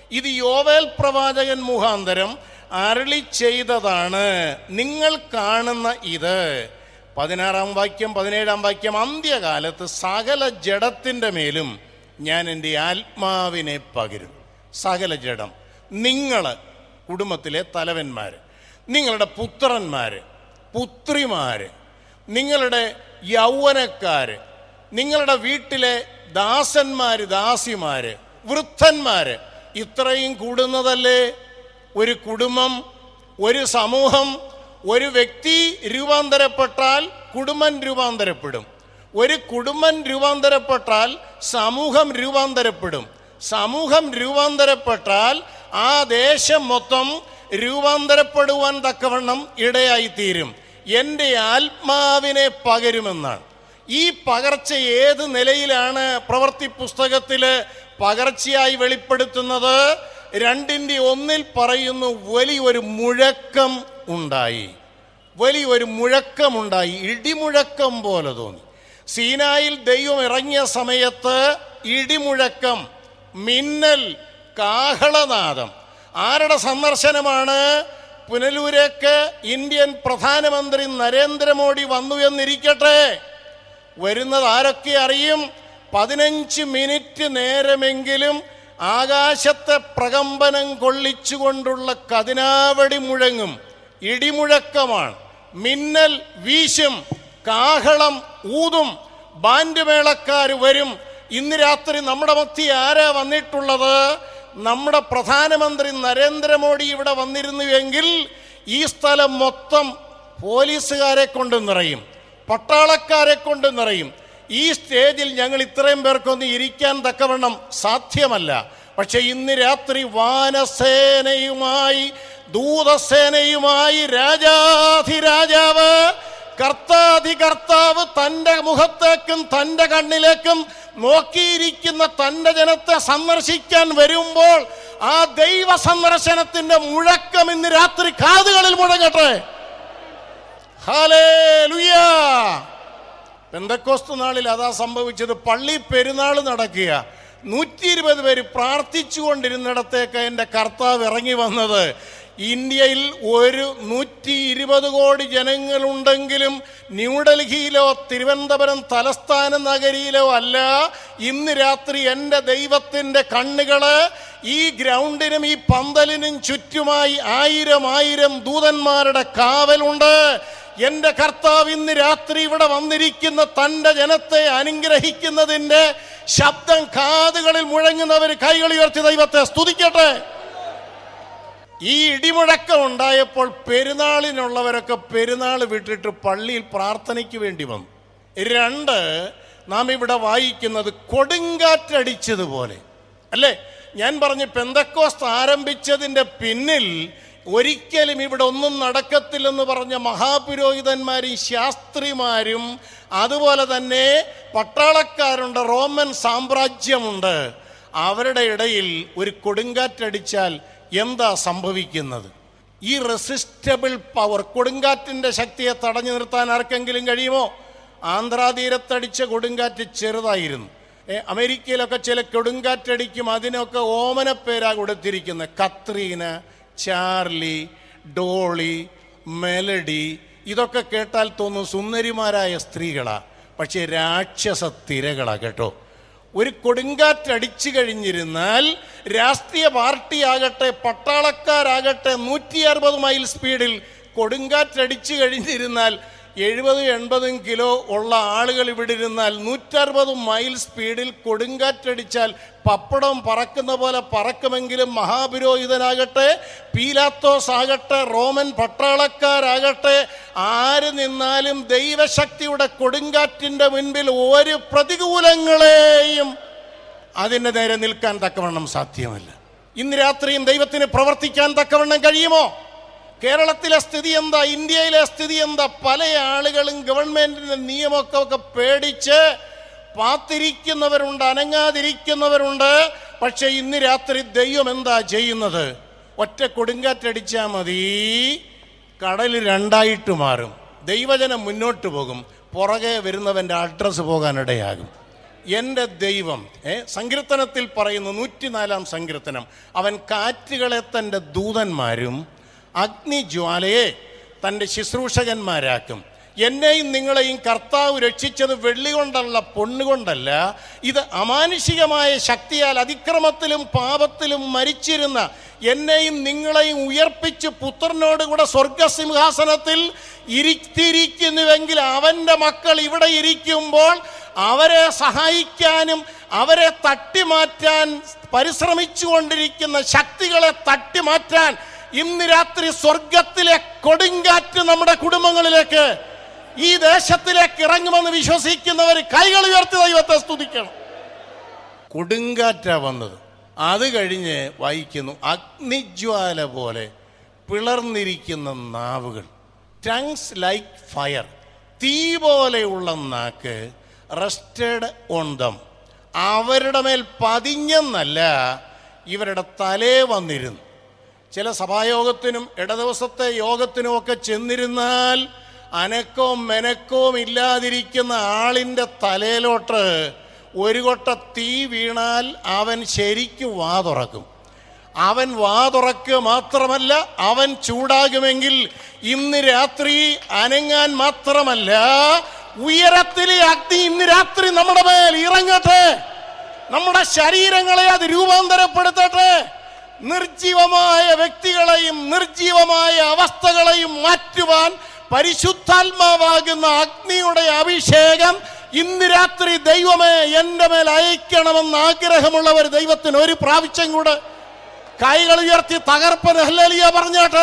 ഇത് യോവേൽ പ്രവാചകൻ മുഖാന്തരം അരളി ചെയ്തതാണ് നിങ്ങൾ കാണുന്ന ഇത് പതിനാറാം വാക്യം പതിനേഴാം വാക്യം അന്ത്യകാലത്ത് സകല ജഡത്തിൻ്റെ മേലും ഞാൻ എൻ്റെ ആത്മാവിനെ പകരും സകല ജഡം നിങ്ങൾ കുടുംബത്തിലെ തലവന്മാർ നിങ്ങളുടെ പുത്രന്മാർ പുത്രിമാർ നിങ്ങളുടെ യൗവനക്കാര് നിങ്ങളുടെ വീട്ടിലെ ദാസന്മാര് ദാസിമാര് വൃദ്ധന്മാര് ഇത്രയും കൂടുന്നതല്ലേ ഒരു കുടുംബം ഒരു സമൂഹം ഒരു വ്യക്തി രൂപാന്തരപ്പെട്ടാൽ കുടുംബം രൂപാന്തരപ്പെടും ഒരു കുടുംബം രൂപാന്തരപ്പെട്ടാൽ സമൂഹം രൂപാന്തരപ്പെടും സമൂഹം രൂപാന്തരപ്പെട്ടാൽ ആ ദേശം മൊത്തം രൂപാന്തരപ്പെടുവാൻ തക്കവണ്ണം ഇടയായിത്തീരും എൻ്റെ ആത്മാവിനെ പകരുമെന്നാണ് ഈ പകർച്ച ഏത് നിലയിലാണ് പ്രവൃത്തി പുസ്തകത്തില് പകർച്ചയായി വെളിപ്പെടുത്തുന്നത് രണ്ടിൻ്റെ ഒന്നിൽ പറയുന്നു വലിയൊരു മുഴക്കം ഉണ്ടായി വലിയൊരു മുഴക്കമുണ്ടായി ഇടിമുഴക്കം പോലെ തോന്നി സീനായിൽ ദൈവം ഇറങ്ങിയ സമയത്ത് ഇടിമുഴക്കം മിന്നൽ കാഹളനാദം ആരുടെ സന്ദർശനമാണ് പുനലൂരേക്ക് ഇന്ത്യൻ പ്രധാനമന്ത്രി നരേന്ദ്രമോദി വന്നു എന്നിരിക്കട്ടെ വരുന്നത് ആരൊക്കെ അറിയും പതിനഞ്ച് മിനിറ്റ് നേരമെങ്കിലും ആകാശത്തെ പ്രകമ്പനം കൊള്ളിച്ചുകൊണ്ടുള്ള കതിനാവടി മുഴങ്ങും ഇടിമുഴക്കമാണ് മിന്നൽ വീശും കാഹളം ഊതും ബാൻഡ് മേളക്കാർ വരും ഇന്ന് രാത്രി നമ്മുടെ മധ്യ ആരാ വന്നിട്ടുള്ളത് നമ്മുടെ പ്രധാനമന്ത്രി നരേന്ദ്രമോദി ഇവിടെ വന്നിരുന്നുവെങ്കിൽ ഈ സ്ഥലം മൊത്തം പോലീസുകാരെ കൊണ്ട് നിറയും പട്ടാളക്കാരെ കൊണ്ട് നിറയും ഈ സ്റ്റേജിൽ ഞങ്ങൾ ഇത്രയും പേർക്കൊന്നും ഇരിക്കാൻ തക്കവണ്ണം സാധ്യമല്ല പക്ഷെ ഇന്ന് രാത്രി വാനസേനയുമായി ദൂതസേനയുമായി രാജാധിരാജാവ് കർത്താധി കർത്താവ് തൻ്റെ മുഖത്തേക്കും തൻ്റെ കണ്ണിലേക്കും നോക്കിയിരിക്കുന്ന തൻ്റെ ജനത്തെ സന്ദർശിക്കാൻ വരുമ്പോൾ ആ ദൈവ സന്ദർശനത്തിന്റെ മുഴക്കം ഇന്ന് രാത്രി കാതുകളിൽ മുഴങ്ങട്ടെ ഹാലേലുയാ പെന്തക്കോസ്തു നാളിൽ അതാ സംഭവിച്ചത് പള്ളി പെരുന്നാൾ നടക്കുക നൂറ്റി ഇരുപത് പേര് പ്രാർത്ഥിച്ചുകൊണ്ടിരുന്നിടത്തേക്ക് എൻ്റെ കർത്താവ് ഇറങ്ങി വന്നത് ഇന്ത്യയിൽ ഒരു നൂറ്റി ഇരുപത് കോടി ജനങ്ങളുണ്ടെങ്കിലും ന്യൂഡൽഹിയിലോ തിരുവനന്തപുരം തലസ്ഥാന നഗരിയിലോ അല്ല ഇന്ന് രാത്രി എൻ്റെ ദൈവത്തിൻ്റെ കണ്ണുകള് ഈ ഗ്രൗണ്ടിനും ഈ പന്തലിനും ചുറ്റുമായി ആയിരം ആയിരം ദൂതന്മാരുടെ കാവലുണ്ട് എന്റെ കർത്താവ് ഇന്ന് രാത്രി ഇവിടെ വന്നിരിക്കുന്ന തന്റെ ജനത്തെ അനുഗ്രഹിക്കുന്നതിന്റെ ശബ്ദം കാതുകളിൽ മുഴങ്ങുന്നവർ കൈകൾ ഉയർത്തി ദൈവത്തെ സ്തുതിക്കട്ടെ ഈ ഇടിമുഴക്കം ഉണ്ടായപ്പോൾ പെരുന്നാളിനുള്ളവരൊക്കെ പെരുന്നാൾ വിട്ടിട്ട് പള്ളിയിൽ പ്രാർത്ഥനയ്ക്ക് വേണ്ടി വന്നു രണ്ട് നാം ഇവിടെ വായിക്കുന്നത് കൊടുങ്കാറ്റടിച്ചതുപോലെ അല്ലേ ഞാൻ പറഞ്ഞു പെന്തക്കോസ്ത് ആരംഭിച്ചതിൻ്റെ പിന്നിൽ ഒരിക്കലും ഇവിടെ ഒന്നും നടക്കത്തില്ലെന്ന് പറഞ്ഞ മഹാപുരോഹിതന്മാരും ശാസ്ത്രിമാരും അതുപോലെ തന്നെ പട്ടാളക്കാരുണ്ട് റോമൻ സാമ്രാജ്യമുണ്ട് അവരുടെ ഇടയിൽ ഒരു കൊടുങ്കാറ്റടിച്ചാൽ എന്താ സംഭവിക്കുന്നത് ഈ റെസിസ്റ്റബിൾ പവർ കൊടുങ്കാറ്റിന്റെ ശക്തിയെ തടഞ്ഞു നിർത്താൻ ആർക്കെങ്കിലും കഴിയുമോ ആന്ധ്രാതീരത്തടിച്ച കൊടുങ്കാറ്റ് ചെറുതായിരുന്നു ഏ, അമേരിക്കയിലൊക്കെ ചില കൊടുങ്കാറ്റടിക്കും അതിനൊക്കെ ഓമന പേരാ കൊടുത്തിരിക്കുന്നത് കത്രീന ചാർലി ഡോളി മെലഡി ഇതൊക്കെ കേട്ടാൽ തോന്നും സുന്ദരിമാരായ സ്ത്രീകളാ പക്ഷേ രാക്ഷസ തിരകളാ കേട്ടോ ഒരു കൊടുങ്കാറ്റടിച്ചു കഴിഞ്ഞിരുന്നാൽ രാഷ്ട്രീയ പാർട്ടിയാകട്ടെ പട്ടാളക്കാരാകട്ടെ നൂറ്റി അറുപത് മൈൽ സ്പീഡിൽ കൊടുങ്കാറ്റടിച്ചു കഴിഞ്ഞിരുന്നാൽ എഴുപതും എൺപതും കിലോ ഉള്ള ആളുകൾ ഇവിടെ ഇരുന്നാൽ നൂറ്ററുപത് മൈൽ സ്പീഡിൽ കൊടുങ്കാറ്റടിച്ചാൽ പപ്പടം പറക്കുന്ന പോലെ പറക്കുമെങ്കിലും മഹാപുരോഹിതനാകട്ടെ പീലാത്തോസ് ആകട്ടെ റോമൻ പട്ടാളക്കാരാകട്ടെ ആര് നിന്നാലും ദൈവശക്തിയുടെ കൊടുങ്കാറ്റിന്റെ മുൻപിൽ ഒരു പ്രതികൂലങ്ങളെയും അതിൻ്റെ നേരെ നിൽക്കാൻ തക്കവണ്ണം സാധ്യമല്ല ഇന്ന് രാത്രിയും ദൈവത്തിന് പ്രവർത്തിക്കാൻ തക്കവണ്ണം കഴിയുമോ കേരളത്തിലെ സ്ഥിതി എന്താ ഇന്ത്യയിലെ സ്ഥിതി എന്താ പല ആളുകളും ഗവൺമെന്റിന്റെ നിയമമൊക്കെ ഒക്കെ പേടിച്ച് പാത്തിരിക്കുന്നവരുണ്ട് അനങ്ങാതിരിക്കുന്നവരുണ്ട് പക്ഷെ ഇന്ന് രാത്രി ദൈവം എന്താ ചെയ്യുന്നത് ഒറ്റ കൊടുങ്കാറ്റടിച്ചാൽ മതി കടൽ രണ്ടായിട്ട് മാറും ദൈവജനം മുന്നോട്ട് പോകും പുറകെ വരുന്നവൻ്റെ അഡ്രസ്സ് പോകാനിടയാകും എൻ്റെ ദൈവം ഏ സങ്കീർത്തനത്തിൽ പറയുന്നു നൂറ്റിനാലാം സങ്കീർത്തനം അവൻ കാറ്റുകളെ തൻ്റെ ദൂതന്മാരും അഗ്നിജ്വാലയെ തൻ്റെ ശുശ്രൂഷകന്മാരാക്കും എന്നെയും നിങ്ങളെയും കർത്താവ് രക്ഷിച്ചത് വെള്ളി കൊണ്ടല്ല പൊണ്ണുകൊണ്ടല്ല ഇത് അമാനുഷികമായ ശക്തിയാൽ അതിക്രമത്തിലും പാപത്തിലും മരിച്ചിരുന്ന എന്നെയും നിങ്ങളെയും ഉയർപ്പിച്ച് പുത്രനോട് കൂടെ സ്വർഗസിംഹാസനത്തിൽ ഇരുത്തിയിരിക്കുന്നുവെങ്കിൽ അവൻ്റെ മക്കൾ ഇവിടെ ഇരിക്കുമ്പോൾ അവരെ സഹായിക്കാനും അവരെ തട്ടിമാറ്റാൻ പരിശ്രമിച്ചുകൊണ്ടിരിക്കുന്ന ശക്തികളെ തട്ടിമാറ്റാൻ ഇന്ന് രാത്രി സ്വർഗത്തിലെ കൊടുങ്കാറ്റ് നമ്മുടെ കുടുംബങ്ങളിലേക്ക് ഈ ദേശത്തിലേക്ക് ഇറങ്ങുമെന്ന് വിശ്വസിക്കുന്നവർ കൈകൾ ഉയർത്തി ദൈവത്തെ സ്തുതിക്കണം കൊടുങ്കാറ്റാ വന്നത് അത് കഴിഞ്ഞ് വായിക്കുന്നു അഗ്നിജ്വാല പോലെ പിളർന്നിരിക്കുന്ന നാവുകൾ ടങ്സ് ലൈക്ക് ഫയർ തീ പോലെയുള്ള നാക്ക് റെസ്റ്റഡ് ഓൺ ദം അവരുടെ മേൽ പതിഞ്ഞെന്നല്ല ഇവരുടെ തലേ വന്നിരുന്നു ചില സഭായോഗത്തിനും ഇടദിവസത്തെ യോഗത്തിനും ഒക്കെ ചെന്നിരുന്നാൽ അനക്കവും മെനക്കവും ഇല്ലാതിരിക്കുന്ന ആളിൻ്റെ തലയിലോട്ട് ഒരു കൊട്ട തീ വീണാൽ അവൻ ശരിക്കു വാ തുറക്കും അവൻ വാ തുറക്കുക മാത്രമല്ല അവൻ ചൂടാകുമെങ്കിൽ ഇന്ന് രാത്രി അനങ്ങാൻ മാത്രമല്ല ഉയരത്തിലെ അഗ്നി ഇന്ന് രാത്രി നമ്മുടെ മേൽ ഇറങ്ങട്ടെ നമ്മുടെ ശരീരങ്ങളെ അത് രൂപാന്തരപ്പെടുത്തട്ടെ നിർജീവമായ വ്യക്തികളെയും നിർജീവമായ അവസ്ഥകളെയും മാറ്റുവാൻ പരിശുദ്ധാത്മാവാകുന്ന അഗ്നിയുടെ അഭിഷേകം ഇന്ന് രാത്രി ദൈവമേ എൻ്റെ മേൽ അയക്കണമെന്ന് ആഗ്രഹമുള്ളവർ ദൈവത്തിന് ഒരു പ്രാവശ്യം കൂടെ കൈകൾ ഉയർത്തി തകർപ്പൻ ഹല്ലേലൂയ പറഞ്ഞാട്ടെ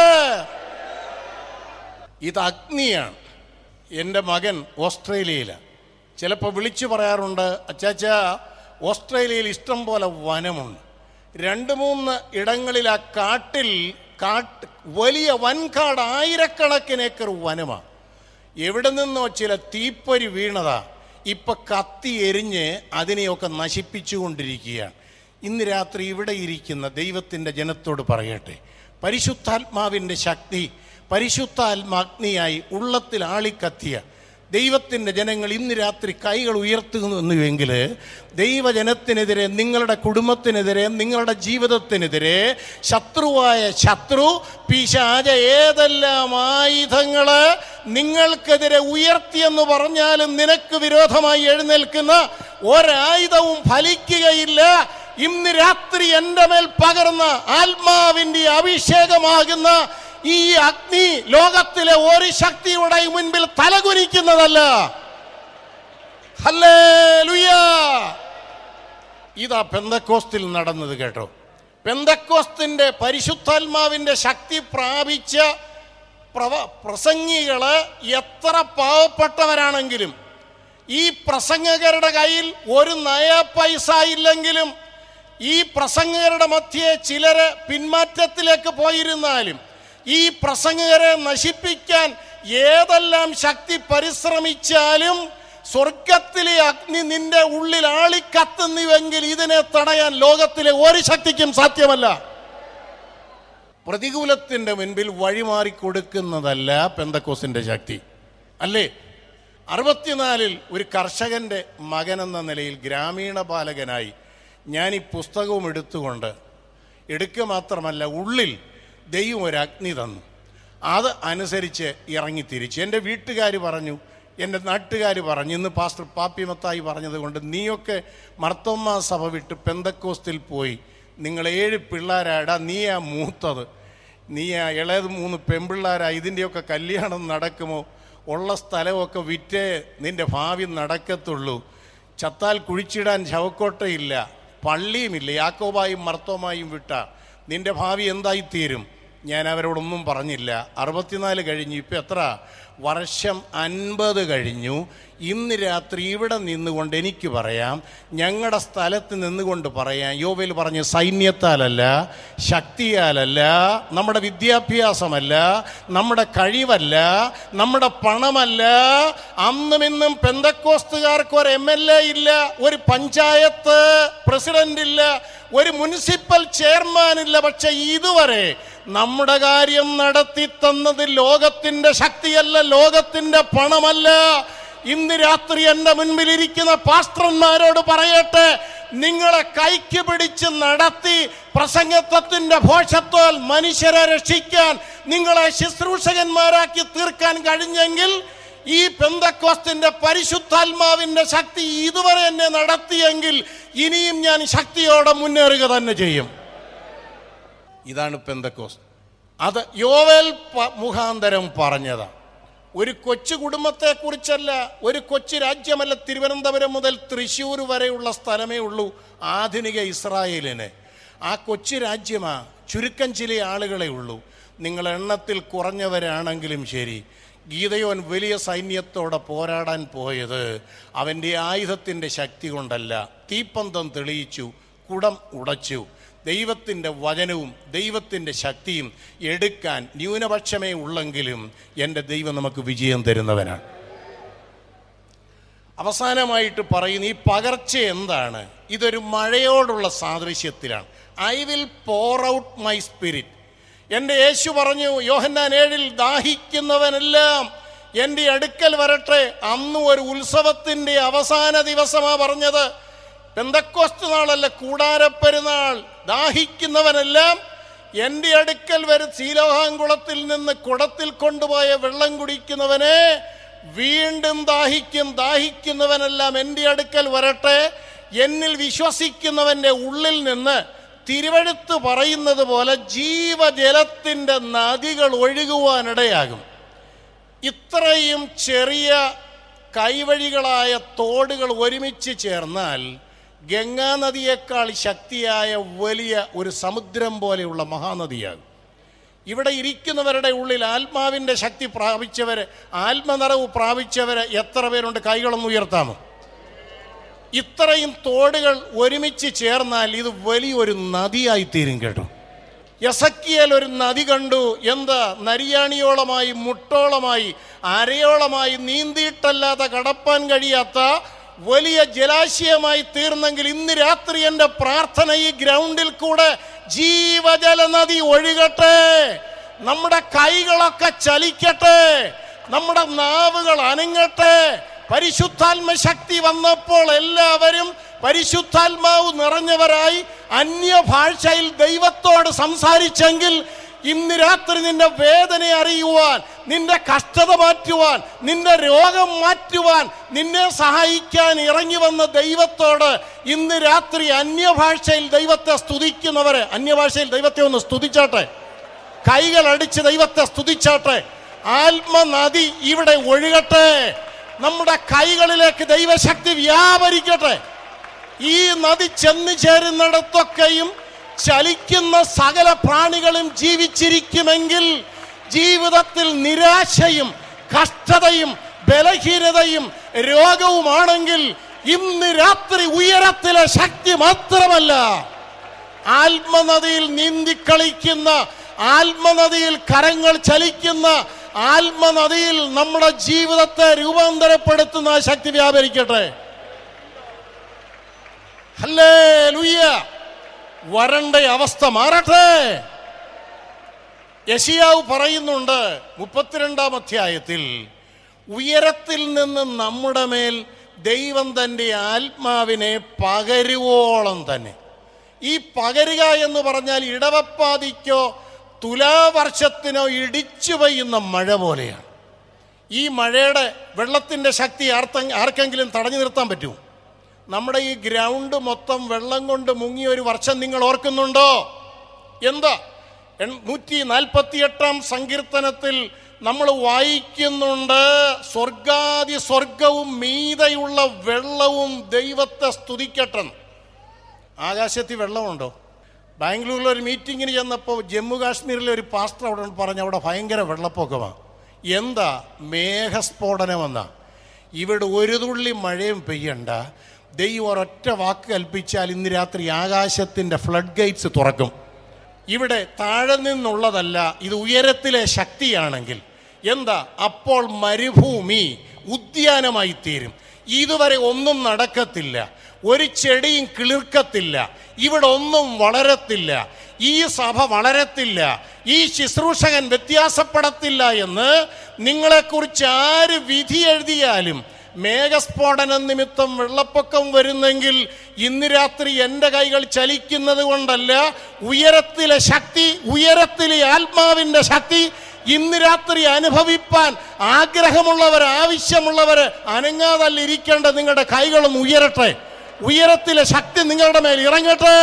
ഇത് അഗ്നിയാണ് എൻ്റെ മകൻ ഓസ്ട്രേലിയയിലാണ് ചിലപ്പോൾ വിളിച്ചു പറയാറുണ്ട് അച്ചാച്ച ഓസ്ട്രേലിയയിൽ ഇഷ്ടം പോലെ വനമുണ്ട് രണ്ട് മൂന്ന് ഇടങ്ങളിൽ ആ കാട്ടിൽ കാട്ട് വലിയ വൻകാട് ആയിരക്കണക്കിന് ഏക്കർ വനമാണ് എവിടെ നിന്നോ ചില തീപ്പൊരി വീണതാ ഇപ്പൊ കത്തി എരിഞ്ഞ് അതിനെയൊക്കെ നശിപ്പിച്ചുകൊണ്ടിരിക്കുകയാണ് ഇന്ന് രാത്രി ഇവിടെ ഇരിക്കുന്ന ദൈവത്തിൻ്റെ ജനത്തോട് പറയട്ടെ പരിശുദ്ധാത്മാവിൻ്റെ ശക്തി പരിശുദ്ധാത്മാഗ്നിയായി ഉള്ളത്തിൽ ആളിക്കത്തിയ ദൈവത്തിൻ്റെ ജനങ്ങൾ ഇന്ന് രാത്രി കൈകൾ ഉയർത്തുന്നുവെങ്കിൽ ദൈവജനത്തിനെതിരെ നിങ്ങളുടെ കുടുംബത്തിനെതിരെ നിങ്ങളുടെ ജീവിതത്തിനെതിരെ ശത്രുവായ ശത്രു പിശാച ഏതെല്ലാം ആയുധങ്ങൾ നിങ്ങൾക്കെതിരെ ഉയർത്തിയെന്ന് പറഞ്ഞാലും നിനക്ക് വിരോധമായി എഴുന്നേൽക്കുന്ന ഒരായുധവും ഫലിക്കുകയില്ല ഇന്ന് രാത്രി എൻ്റെ മേൽ പകർന്ന ആത്മാവിൻ്റെ അഭിഷേകമാകുന്ന ഈ അഗ്നി ലോകത്തിലെ ഒരു ശക്തിയുടെ മുൻപിൽ തലകുനിക്കുന്നതല്ല ഹല്ലേലൂയാ ഇതാ പെന്തക്കോസ്തിൽ നടന്നത് കേട്ടോ പെന്തക്കോസ്തിൻ്റെ പരിശുദ്ധാത്മാവിൻ്റെ ശക്തി പ്രാപിച്ച പ്രവ പ്രസംഗികള് എത്ര പാവപ്പെട്ടവരാണെങ്കിലും ഈ പ്രസംഗകരുടെ കയ്യിൽ ഒരു നയ പൈസ ഇല്ലെങ്കിലും ഈ പ്രസംഗകരുടെ മധ്യേ ചിലര് പിന്മാറ്റത്തിലേക്ക് പോയിരുന്നാലും ഈ പ്രസംഗകരെ നശിപ്പിക്കാൻ ഏതെല്ലാം ശക്തി പരിശ്രമിച്ചാലും സ്വർഗത്തിലെ അഗ്നി നിന്റെ ഉള്ളിൽ ആളിക്കത്തുന്നുവെങ്കിൽ ഇതിനെ തടയാൻ ലോകത്തിലെ ഒരു ശക്തിക്കും സാധ്യമല്ല പ്രതികൂലത്തിന്റെ മുൻപിൽ വഴിമാറി കൊടുക്കുന്നതല്ല പെന്തക്കോസിന്റെ ശക്തി അല്ലേ അറുപത്തിനാലിൽ ഒരു കർഷകന്റെ മകൻ എന്ന നിലയിൽ ഗ്രാമീണ ബാലകനായി ഞാൻ ഈ പുസ്തകവും എടുത്തുകൊണ്ട് എടുക്കുക മാത്രമല്ല ഉള്ളിൽ ദൈവം ഒരു അഗ്നി തന്നു അത് അനുസരിച്ച് ഇറങ്ങി തിരിച്ചു എൻ്റെ വീട്ടുകാർ പറഞ്ഞു എൻ്റെ നാട്ടുകാർ പറഞ്ഞു ഇന്ന് പാസ്റ്റർ പാപ്പിമത്തായി പറഞ്ഞത് കൊണ്ട് നീയൊക്കെ മർത്തോമ്മ സഭ വിട്ട് പെന്തക്കോസ്തിൽ പോയി നിങ്ങൾ ഏഴ് പിള്ളേരാടാ നീയാ മൂത്തത് നീ ആ ഇളയത് മൂന്ന് പെൺപിള്ളേരാ ഇതിൻ്റെയൊക്കെ കല്യാണം നടക്കുമോ ഉള്ള സ്ഥലമൊക്കെ വിറ്റേ നിന്റെ ഭാവി നടക്കത്തുള്ളൂ ചത്താൽ കുഴിച്ചിടാൻ ശവക്കോട്ടയില്ല പള്ളിയുമില്ല യാക്കോബായും മർത്തോമായും വിട്ട നിന്റെ ഭാവി എന്തായിത്തീരും ഞാൻ അവരോടൊന്നും പറഞ്ഞില്ല അറുപത്തിനാല് കഴിഞ്ഞു ഇപ്പം എത്ര വർഷം അൻപത് കഴിഞ്ഞു ഇന്ന് രാത്രി ഇവിടെ നിന്നുകൊണ്ട് എനിക്ക് പറയാം ഞങ്ങളുടെ സ്ഥലത്ത് നിന്നുകൊണ്ട് പറയാം യോവയിൽ പറഞ്ഞ സൈന്യത്താലല്ല ശക്തിയാലല്ല നമ്മുടെ വിദ്യാഭ്യാസമല്ല നമ്മുടെ കഴിവല്ല നമ്മുടെ പണമല്ല അന്നും ഇന്നും പെന്തക്കോസ്തുകാർക്ക് ഒരു എം എൽ എ ഇല്ല ഒരു പഞ്ചായത്ത് പ്രസിഡന്റ് ഇല്ല ഒരു മുനിസിപ്പൽ ചെയർമാൻ ഇല്ല പക്ഷെ ഇതുവരെ നമ്മുടെ കാര്യം നടത്തി തന്നത് ലോകത്തിന്റെ ശക്തിയല്ല ലോകത്തിന്റെ പണമല്ല ഇന്ന് രാത്രി എൻ്റെ മുൻപിലിരിക്കുന്ന പാസ്റ്റർമാരോട് പറയട്ടെ നിങ്ങളെ കൈക്ക് പിടിച്ച് നടത്തി പ്രസംഗത്വത്തിന്റെ ഭോഷത്വാൽ മനുഷ്യരെ രക്ഷിക്കാൻ നിങ്ങളെ ശുശ്രൂഷകന്മാരാക്കി തീർക്കാൻ കഴിഞ്ഞെങ്കിൽ ഈ പെന്തക്കോസ്തിന്റെ പരിശുദ്ധാത്മാവിന്റെ ശക്തി ഇതുവരെ എന്നെ നടത്തിയെങ്കിൽ ഇനിയും ഞാൻ ശക്തിയോടെ മുന്നേറുക തന്നെ ചെയ്യും ഇതാണ് പെന്തക്കോസ് അത് യോവേൽ പ- മുഖാന്തരം പറഞ്ഞതാ ഒരു കൊച്ചു കുടുംബത്തെ കുറിച്ചല്ല ഒരു കൊച്ചു രാജ്യമല്ല തിരുവനന്തപുരം മുതൽ തൃശ്ശൂർ വരെയുള്ള സ്ഥലമേ ഉള്ളൂ ആധുനിക ഇസ്രായേലിന് ആ കൊച്ചു രാജ്യമാ ചുരുക്കം ചില ആളുകളെ ഉള്ളൂ നിങ്ങൾ എണ്ണത്തിൽ കുറഞ്ഞവരാണെങ്കിലും ശരി ഗീതയോൻ വലിയ സൈന്യത്തോടെ പോരാടാൻ പോയത് അവൻ്റെ ആയുധത്തിൻ്റെ ശക്തി കൊണ്ടല്ല തീപ്പന്തം തെളിയിച്ചു കുടം ഉടച്ചു ദൈവത്തിൻ്റെ വചനവും ദൈവത്തിൻ്റെ ശക്തിയും എടുക്കാൻ ന്യൂനപക്ഷമേ ഉള്ളെങ്കിലും എൻ്റെ ദൈവം നമുക്ക് വിജയം തരുന്നവനാണ് അവസാനമായിട്ട് പറയുന്ന ഈ പകർച്ച എന്താണ് ഇതൊരു മഴയോടുള്ള സാദൃശ്യത്തിലാണ് I will pour out my spirit എൻ്റെ യേശു പറഞ്ഞു യോഹന്നാൻ ഏഴിൽ ദാഹിക്കുന്നവനെല്ലാം എൻ്റെ അടുക്കൽ വരട്ടെ അന്ന് ഒരു ഉത്സവത്തിൻ്റെ അവസാന ദിവസമാ പറഞ്ഞത് പെന്തക്കോസ്ത് നാളല്ല കൂടാരപ്പെരുന്നാൾ ദാഹിക്കുന്നവനെല്ലാം എൻ്റെ അടുക്കൽ വരും ശീലോഹാങ്കുളത്തിൽ നിന്ന് കുടത്തിൽ കൊണ്ടുപോയ വെള്ളം കുടിക്കുന്നവനെ വീണ്ടും ദാഹിക്കും ദാഹിക്കുന്നവനെല്ലാം എൻ്റെ അടുക്കൽ വരട്ടെ എന്നിൽ വിശ്വസിക്കുന്നവൻ്റെ ഉള്ളിൽ നിന്ന് തിരുവഴുത്ത് പറയുന്നത് പോലെ ജീവജലത്തിൻ്റെ നദികൾ ഒഴുകുവാനിടയാകും ഇത്രയും ചെറിയ കൈവഴികളായ തോടുകൾ ഒരുമിച്ച് ചേർന്നാൽ ഗംഗാ നദിയേക്കാൾ ശക്തിയായ വലിയ ഒരു സമുദ്രം പോലെയുള്ള മഹാനദിയാകും ഇവിടെ ഇരിക്കുന്നവരുടെ ഉള്ളിൽ ആത്മാവിൻ്റെ ശക്തി പ്രാപിച്ചവര് ആത്മനിറവ് പ്രാപിച്ചവര് എത്ര പേരുണ്ട് കൈകളൊന്ന് ഉയർത്താമോ ഇത്രയും തോടുകൾ ഒരുമിച്ച് ചേർന്നാൽ ഇത് വലിയൊരു നദിയായി തീരും കേട്ടോ യസക്കിയൽ ഒരു നദി കണ്ടു എന്താ നരിയാണിയോളമായി മുട്ടോളമായി അരയോളമായി നീന്തിയിട്ടല്ലാതെ കടപ്പാൻ കഴിയാത്ത വലിയ ജലാശയമായി തീർന്നെങ്കിൽ ഇന്ന് രാത്രി എൻ്റെ പ്രാർത്ഥന ഈ ഗ്രൗണ്ടിൽ കൂടെ ജീവജല നദി ഒഴുകട്ടെ നമ്മുടെ കൈകളൊക്കെ ചലിക്കട്ടെ നമ്മുടെ നാവുകൾ അനങ്ങട്ടെ പരിശുദ്ധാത്മ ശക്തി വന്നപ്പോൾ എല്ലാവരും പരിശുദ്ധാത്മാവ് നിറഞ്ഞവരായി അന്യഭാഷയിൽ ദൈവത്തോട് സംസാരിച്ചെങ്കിൽ ഇന്ന് രാത്രി നിന്റെ വേദന അറിയുവാൻ നിന്റെ കഷ്ടത മാറ്റുവാൻ നിന്റെ രോഗം മാറ്റുവാൻ നിന്നെ സഹായിക്കാൻ ഇറങ്ങി വന്ന ദൈവത്തോട് ഇന്ന് രാത്രി അന്യഭാഷയിൽ ദൈവത്തെ സ്തുതിക്കുന്നവരെ അന്യഭാഷയിൽ ദൈവത്തെ ഒന്ന് സ്തുതിച്ചാട്ടെ കൈകൾ അടിച്ച് ദൈവത്തെ സ്തുതിച്ചാട്ടെ ആത്മനദി ഇവിടെ ഒഴുകട്ടെ നമ്മുടെ കൈകളിലേക്ക് ദൈവശക്തി വ്യാപരിക്കട്ടെ ഈ നദി ചെന്ന് ചേരുന്നിടത്തൊക്കെയും ചലിക്കുന്ന സകല പ്രാണികളും ജീവിച്ചിരിക്കുമെങ്കിൽ ജീവിതത്തിൽ നിരാശയും കഷ്ടതയും ബലഹീനതയും രോഗവുമാണെങ്കിൽ ഇന്ന് രാത്രി ഉയരത്തിലെ ശക്തി മാത്രമല്ല ആത്മനദിയിൽ നീന്തിക്കളിക്കുന്ന ആത്മനദിയിൽ കരങ്ങൾ ചലിക്കുന്ന ആത്മനദിയിൽ നമ്മുടെ ജീവിതത്തെ രൂപാന്തരപ്പെടുത്തുന്ന ആ ശക്തി വ്യാപരിക്കട്ടെ ഹല്ലേ ലുയ്യ വരണ്ട അവസ്ഥ മാറട്ടെ യശിയാവ് പറയുന്നുണ്ട് മുപ്പത്തിരണ്ടാം അധ്യായത്തിൽ ഉയരത്തിൽ നിന്ന് നമ്മുടെ മേൽ ദൈവം തൻ്റെ ആത്മാവിനെ പകരുവോളം തന്നെ ഈ പകരുക എന്ന് പറഞ്ഞാൽ ഇടവപ്പാതിക്കോ തുലാവർഷത്തിനോ ഇടിച്ചു പെയ്യുന്ന മഴ പോലെയാണ് ഈ മഴയുടെ വെള്ളത്തിൻ്റെ ശക്തി ആർത്ത ആർക്കെങ്കിലും തടഞ്ഞു നിർത്താൻ പറ്റുമോ നമ്മുടെ ഈ ഗ്രൗണ്ട് മൊത്തം വെള്ളം കൊണ്ട് മുങ്ങിയ ഒരു വർഷം നിങ്ങൾ ഓർക്കുന്നുണ്ടോ എന്താ എൺ- നൂറ്റി നാൽപ്പത്തി എട്ടാം സങ്കീർത്തനത്തിൽ നമ്മൾ വായിക്കുന്നുണ്ട് സ്വർഗാദി സ്വർഗവും മീതയുള്ള വെള്ളവും ദൈവത്തെ സ്തുതിക്കട്ടെ ആകാശത്തിൽ വെള്ളമുണ്ടോ ബാംഗ്ലൂരിൽ ഒരു മീറ്റിങ്ങിന് ചെന്നപ്പോൾ ജമ്മു കാശ്മീരിലെ ഒരു പാസ്റ്റർ അവിടെ പറഞ്ഞു അവിടെ ഭയങ്കര വെള്ളപ്പൊക്കമാണ് എന്താ മേഘസ്ഫോടനമെന്നാ ഇവിടെ ഒരു തുള്ളി മഴയും പെയ്യണ്ട ദൈവം ഒരൊറ്റ വാക്ക് കൽപ്പിച്ചാൽ ഇന്ന് രാത്രി ആകാശത്തിൻ്റെ ഫ്ലഡ് ഗേറ്റ്സ് തുറക്കും ഇവിടെ താഴെ നിന്നുള്ളതല്ല ഇത് ഉയരത്തിലെ ശക്തിയാണെങ്കിൽ എന്താ അപ്പോൾ മരുഭൂമി ഉദ്യാനമായി തീരും ഇതുവരെ ഒന്നും നടക്കത്തില്ല ഒരു ചെടിയും കിളിർക്കത്തില്ല ഇവിടെ ഒന്നും വളരത്തില്ല ഈ സഭ വളരത്തില്ല ഈ ശുശ്രൂഷകൻ വ്യത്യാസപ്പെടത്തില്ല എന്ന് നിങ്ങളെക്കുറിച്ച് ആര് വിധി എഴുതിയാലും മേഘസ്ഫോടനം നിമിത്തം വെള്ളപ്പൊക്കം വരുന്നെങ്കിൽ ഇന്ന് രാത്രി എൻ്റെ കൈകൾ ചലിക്കുന്നത് കൊണ്ടല്ല ഉയരത്തിലെ ശക്തി ഉയരത്തിലെ ആത്മാവിൻ്റെ ശക്തി ഇന്ന് രാത്രി അനുഭവിപ്പാൻ ആഗ്രഹമുള്ളവർ ആവശ്യമുള്ളവർ അനങ്ങാതല്ല ഇരിക്കേണ്ട നിങ്ങളുടെ കൈകളൊന്ന് ഉയരട്ടെ ഉയരത്തിലെ ശക്തി നിങ്ങളുടെ മേൽ ഇറങ്ങട്ടെ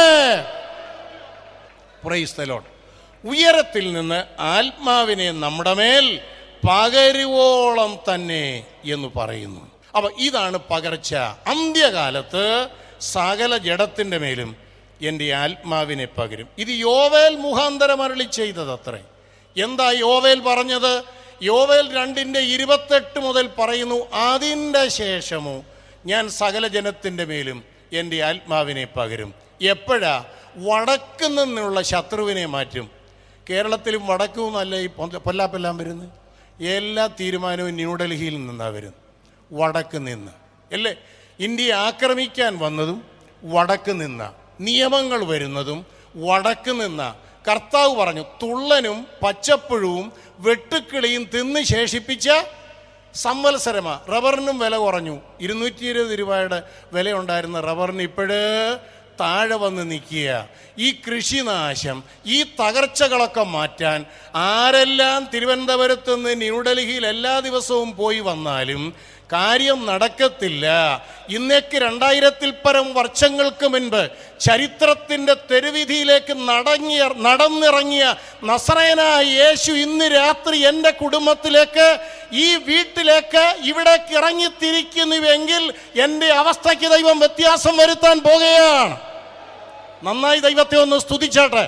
പ്രൈസ് the Lord. ഉയരത്തിൽ നിന്ന് ആത്മാവിനെ നമ്മുടെ മേൽ പകരുവോളം തന്നെ എന്ന് പറയുന്നു അപ്പൊ ഇതാണ് പകർച്ച അന്ത്യകാലത്ത് സകല ജഡത്തിന്റെ മേലും എൻ്റെ ആത്മാവിനെ പകരും ഇത് യോവേൽ മുഖാന്തരം അരളി ചെയ്തത് അത്രേ എന്താ യോവേൽ പറഞ്ഞത് യോവേൽ രണ്ടിൻ്റെ ഇരുപത്തെട്ട് മുതൽ പറയുന്നു അതിൻ്റെ ശേഷമോ ഞാൻ സകല ജനത്തിൻ്റെ മേലും എൻ്റെ ആത്മാവിനെ പകരും എപ്പോഴാ വടക്ക് നിന്നുള്ള ശത്രുവിനെ മാറ്റും കേരളത്തിലും വടക്കും നല്ല ഈ പൊന്ത- പൊല്ലാപ്പെല്ലാം വരുന്നത് എല്ലാ തീരുമാനവും ന്യൂഡൽഹിയിൽ നിന്നാണ് വരുന്നത് വടക്ക് നിന്ന് അല്ലേ ഇന്ത്യയെ ആക്രമിക്കാൻ വന്നതും വടക്ക് നിന്ന നിയമങ്ങൾ വരുന്നതും വടക്ക് നിന്ന കർത്താവ് പറഞ്ഞു തുള്ളനും പച്ചപ്പുഴുവും വെട്ടുക്കിളിയും തിന്ന് ശേഷിപ്പിച്ച സംവത്സരമാ റബ്ബറിനും വില കുറഞ്ഞു ഇരുന്നൂറ്റി ഇരുപത് രൂപയുടെ വില ഉണ്ടായിരുന്ന റബ്ബറിന് ഇപ്പോഴ് താഴെ വന്ന് നിൽക്കുക ഈ കൃഷിനാശം ഈ തകർച്ചകളൊക്കെ മാറ്റാൻ ആരെല്ലാം തിരുവനന്തപുരത്ത് നിന്ന് ന്യൂഡൽഹിയിൽ എല്ലാ ദിവസവും പോയി വന്നാലും കാര്യം നടക്കത്തില്ല ഇന്നേക്ക് രണ്ടായിരത്തിൽ പരം വർഷങ്ങൾക്ക് മുൻപ് ചരിത്രത്തിൻ്റെ തെരുവിധിയിലേക്ക് നടങ്ങിയ നടന്നിറങ്ങിയ നസറയനായ യേശു ഇന്ന് രാത്രി എൻ്റെ കുടുംബത്തിലേക്ക് ഈ വീട്ടിലേക്ക് ഇവിടേക്ക് ഇറങ്ങിത്തിരിക്കുന്നുവെങ്കിൽ എൻ്റെ അവസ്ഥയ്ക്ക് ദൈവം വ്യത്യാസം വരുത്താൻ പോകുകയാണ് നന്നായി ദൈവത്തെ ഒന്ന് സ്തുതിച്ചാട്ടെ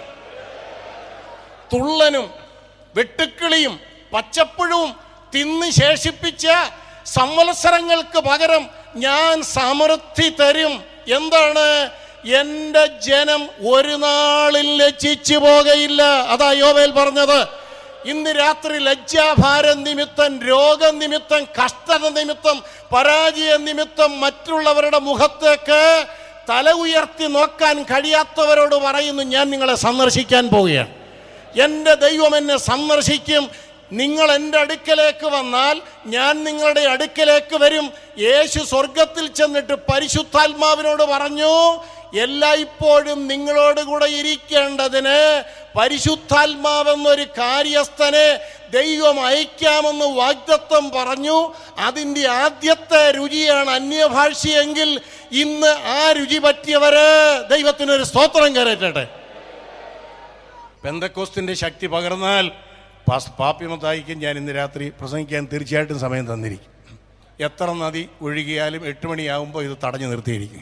തുള്ളനും വെട്ടുക്കിളിയും പച്ചപ്പുഴവും തിന്ന് ശേഷിപ്പിച്ച സംവത്സരങ്ങൾക്ക് പകരം ഞാൻ സമൃദ്ധി തരും എന്താണ് എൻ്റെ ജനം ഒരു നാളിൽ ലജ്ജിച്ചു പോകയില്ല അതാ യോവേൽ പറഞ്ഞത് ഇന്ന് രാത്രി ലജ്ജാഭാരം നിമിത്തം രോഗനിമിത്തം കഷ്ടത നിമിത്തം പരാജയ നിമിത്തം മറ്റുള്ളവരുടെ മുഖത്തേക്ക് തല ഉയർത്തി നോക്കാൻ കഴിയാത്തവരോട് പറയുന്നു ഞാൻ നിങ്ങളെ സന്ദർശിക്കാൻ പോവുകയാണ് എൻ്റെ ദൈവം എന്നെ സന്ദർശിക്കും നിങ്ങൾ എൻ്റെ അടുക്കലേക്ക് വന്നാൽ ഞാൻ നിങ്ങളുടെ അടുക്കലേക്ക് വരും യേശു സ്വർഗത്തിൽ ചെന്നിട്ട് പരിശുദ്ധാത്മാവിനോട് പറഞ്ഞു എല്ലായ്പ്പോഴും നിങ്ങളോട് കൂടെ ഇരിക്കേണ്ടതിന് പരിശുദ്ധാത്മാവെന്നൊരു കാര്യസ്ഥനെ ദൈവം അയക്കാമെന്ന് വാഗ്ദത്വം പറഞ്ഞു അതിൻ്റെ ആദ്യത്തെ രുചിയാണ് അന്യഭാഷയെങ്കിൽ ഇന്ന് ആ രുചി പറ്റിയവര് ദൈവത്തിനൊരു സ്തോത്രം കയറട്ടെ പെന്തക്കോസ്തിൻ്റെ ശക്തി പകർന്നാൽ പാസ് പാപ്യമത്തായിക്കും ഞാൻ ഇന്ന് രാത്രി പ്രസംഗിക്കാൻ തീർച്ചയായിട്ടും സമയം തന്നിരിക്കും എത്ര നദി ഒഴുകിയാലും എട്ട് മണിയാകുമ്പോൾ ഇത് തടഞ്ഞു നിർത്തിയിരിക്കും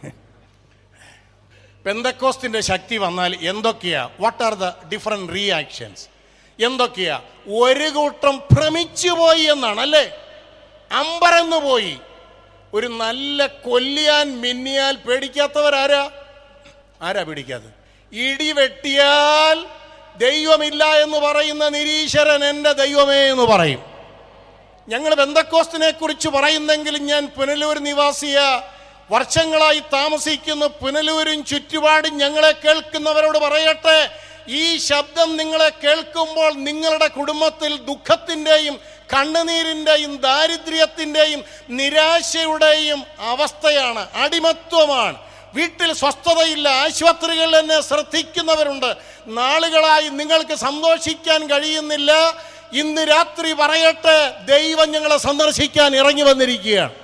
പെന്തക്കോസ്തിൻ്റെ ശക്തി വന്നാൽ എന്തൊക്കെയാ what are the different reactions എന്തൊക്കെയാ ഒരു കൂട്ടം ഭ്രമിച്ചു പോയി എന്നാണ് അല്ലേ അമ്പരന്നു പോയി ഒരു നല്ല കൊല്ലിയാൻ മിന്നിയാൽ പേടിക്കാത്തവരാരാ ആരാ പേടിക്കാത്തത് ഇടി വെട്ടിയാൽ ദൈവമില്ല എന്ന് പറയുന്ന നിരീശ്വരൻ എൻ്റെ ദൈവമേ എന്ന് പറയും ഞങ്ങൾ ബന്ധക്കോസ്തിനെ കുറിച്ച് പറയുന്നെങ്കിലും ഞാൻ പുനലൂർ നിവാസിയ വർഷങ്ങളായി താമസിക്കുന്ന പുനലൂരും ചുറ്റുപാടും ഞങ്ങളെ കേൾക്കുന്നവരോട് പറയട്ടെ ഈ ശബ്ദം നിങ്ങളെ കേൾക്കുമ്പോൾ നിങ്ങളുടെ കുടുംബത്തിൽ ദുഃഖത്തിൻ്റെയും കണ്ണുനീരിൻ്റെയും ദാരിദ്ര്യത്തിൻ്റെയും നിരാശയുടെയും അവസ്ഥയാണ് അടിമത്വമാണ് വീട്ടിൽ സ്വസ്ഥതയില്ല ആശുപത്രികളിൽ എന്നെ ശ്രദ്ധിക്കുന്നവരുണ്ട് നാളുകളായി നിങ്ങൾക്ക് സന്തോഷിക്കാൻ കഴിയുന്നില്ല ഇന്ന് രാത്രി പറയട്ടെ ദൈവം ഞങ്ങളെ സന്ദർശിക്കാൻ ഇറങ്ങി വന്നിരിക്കുകയാണ്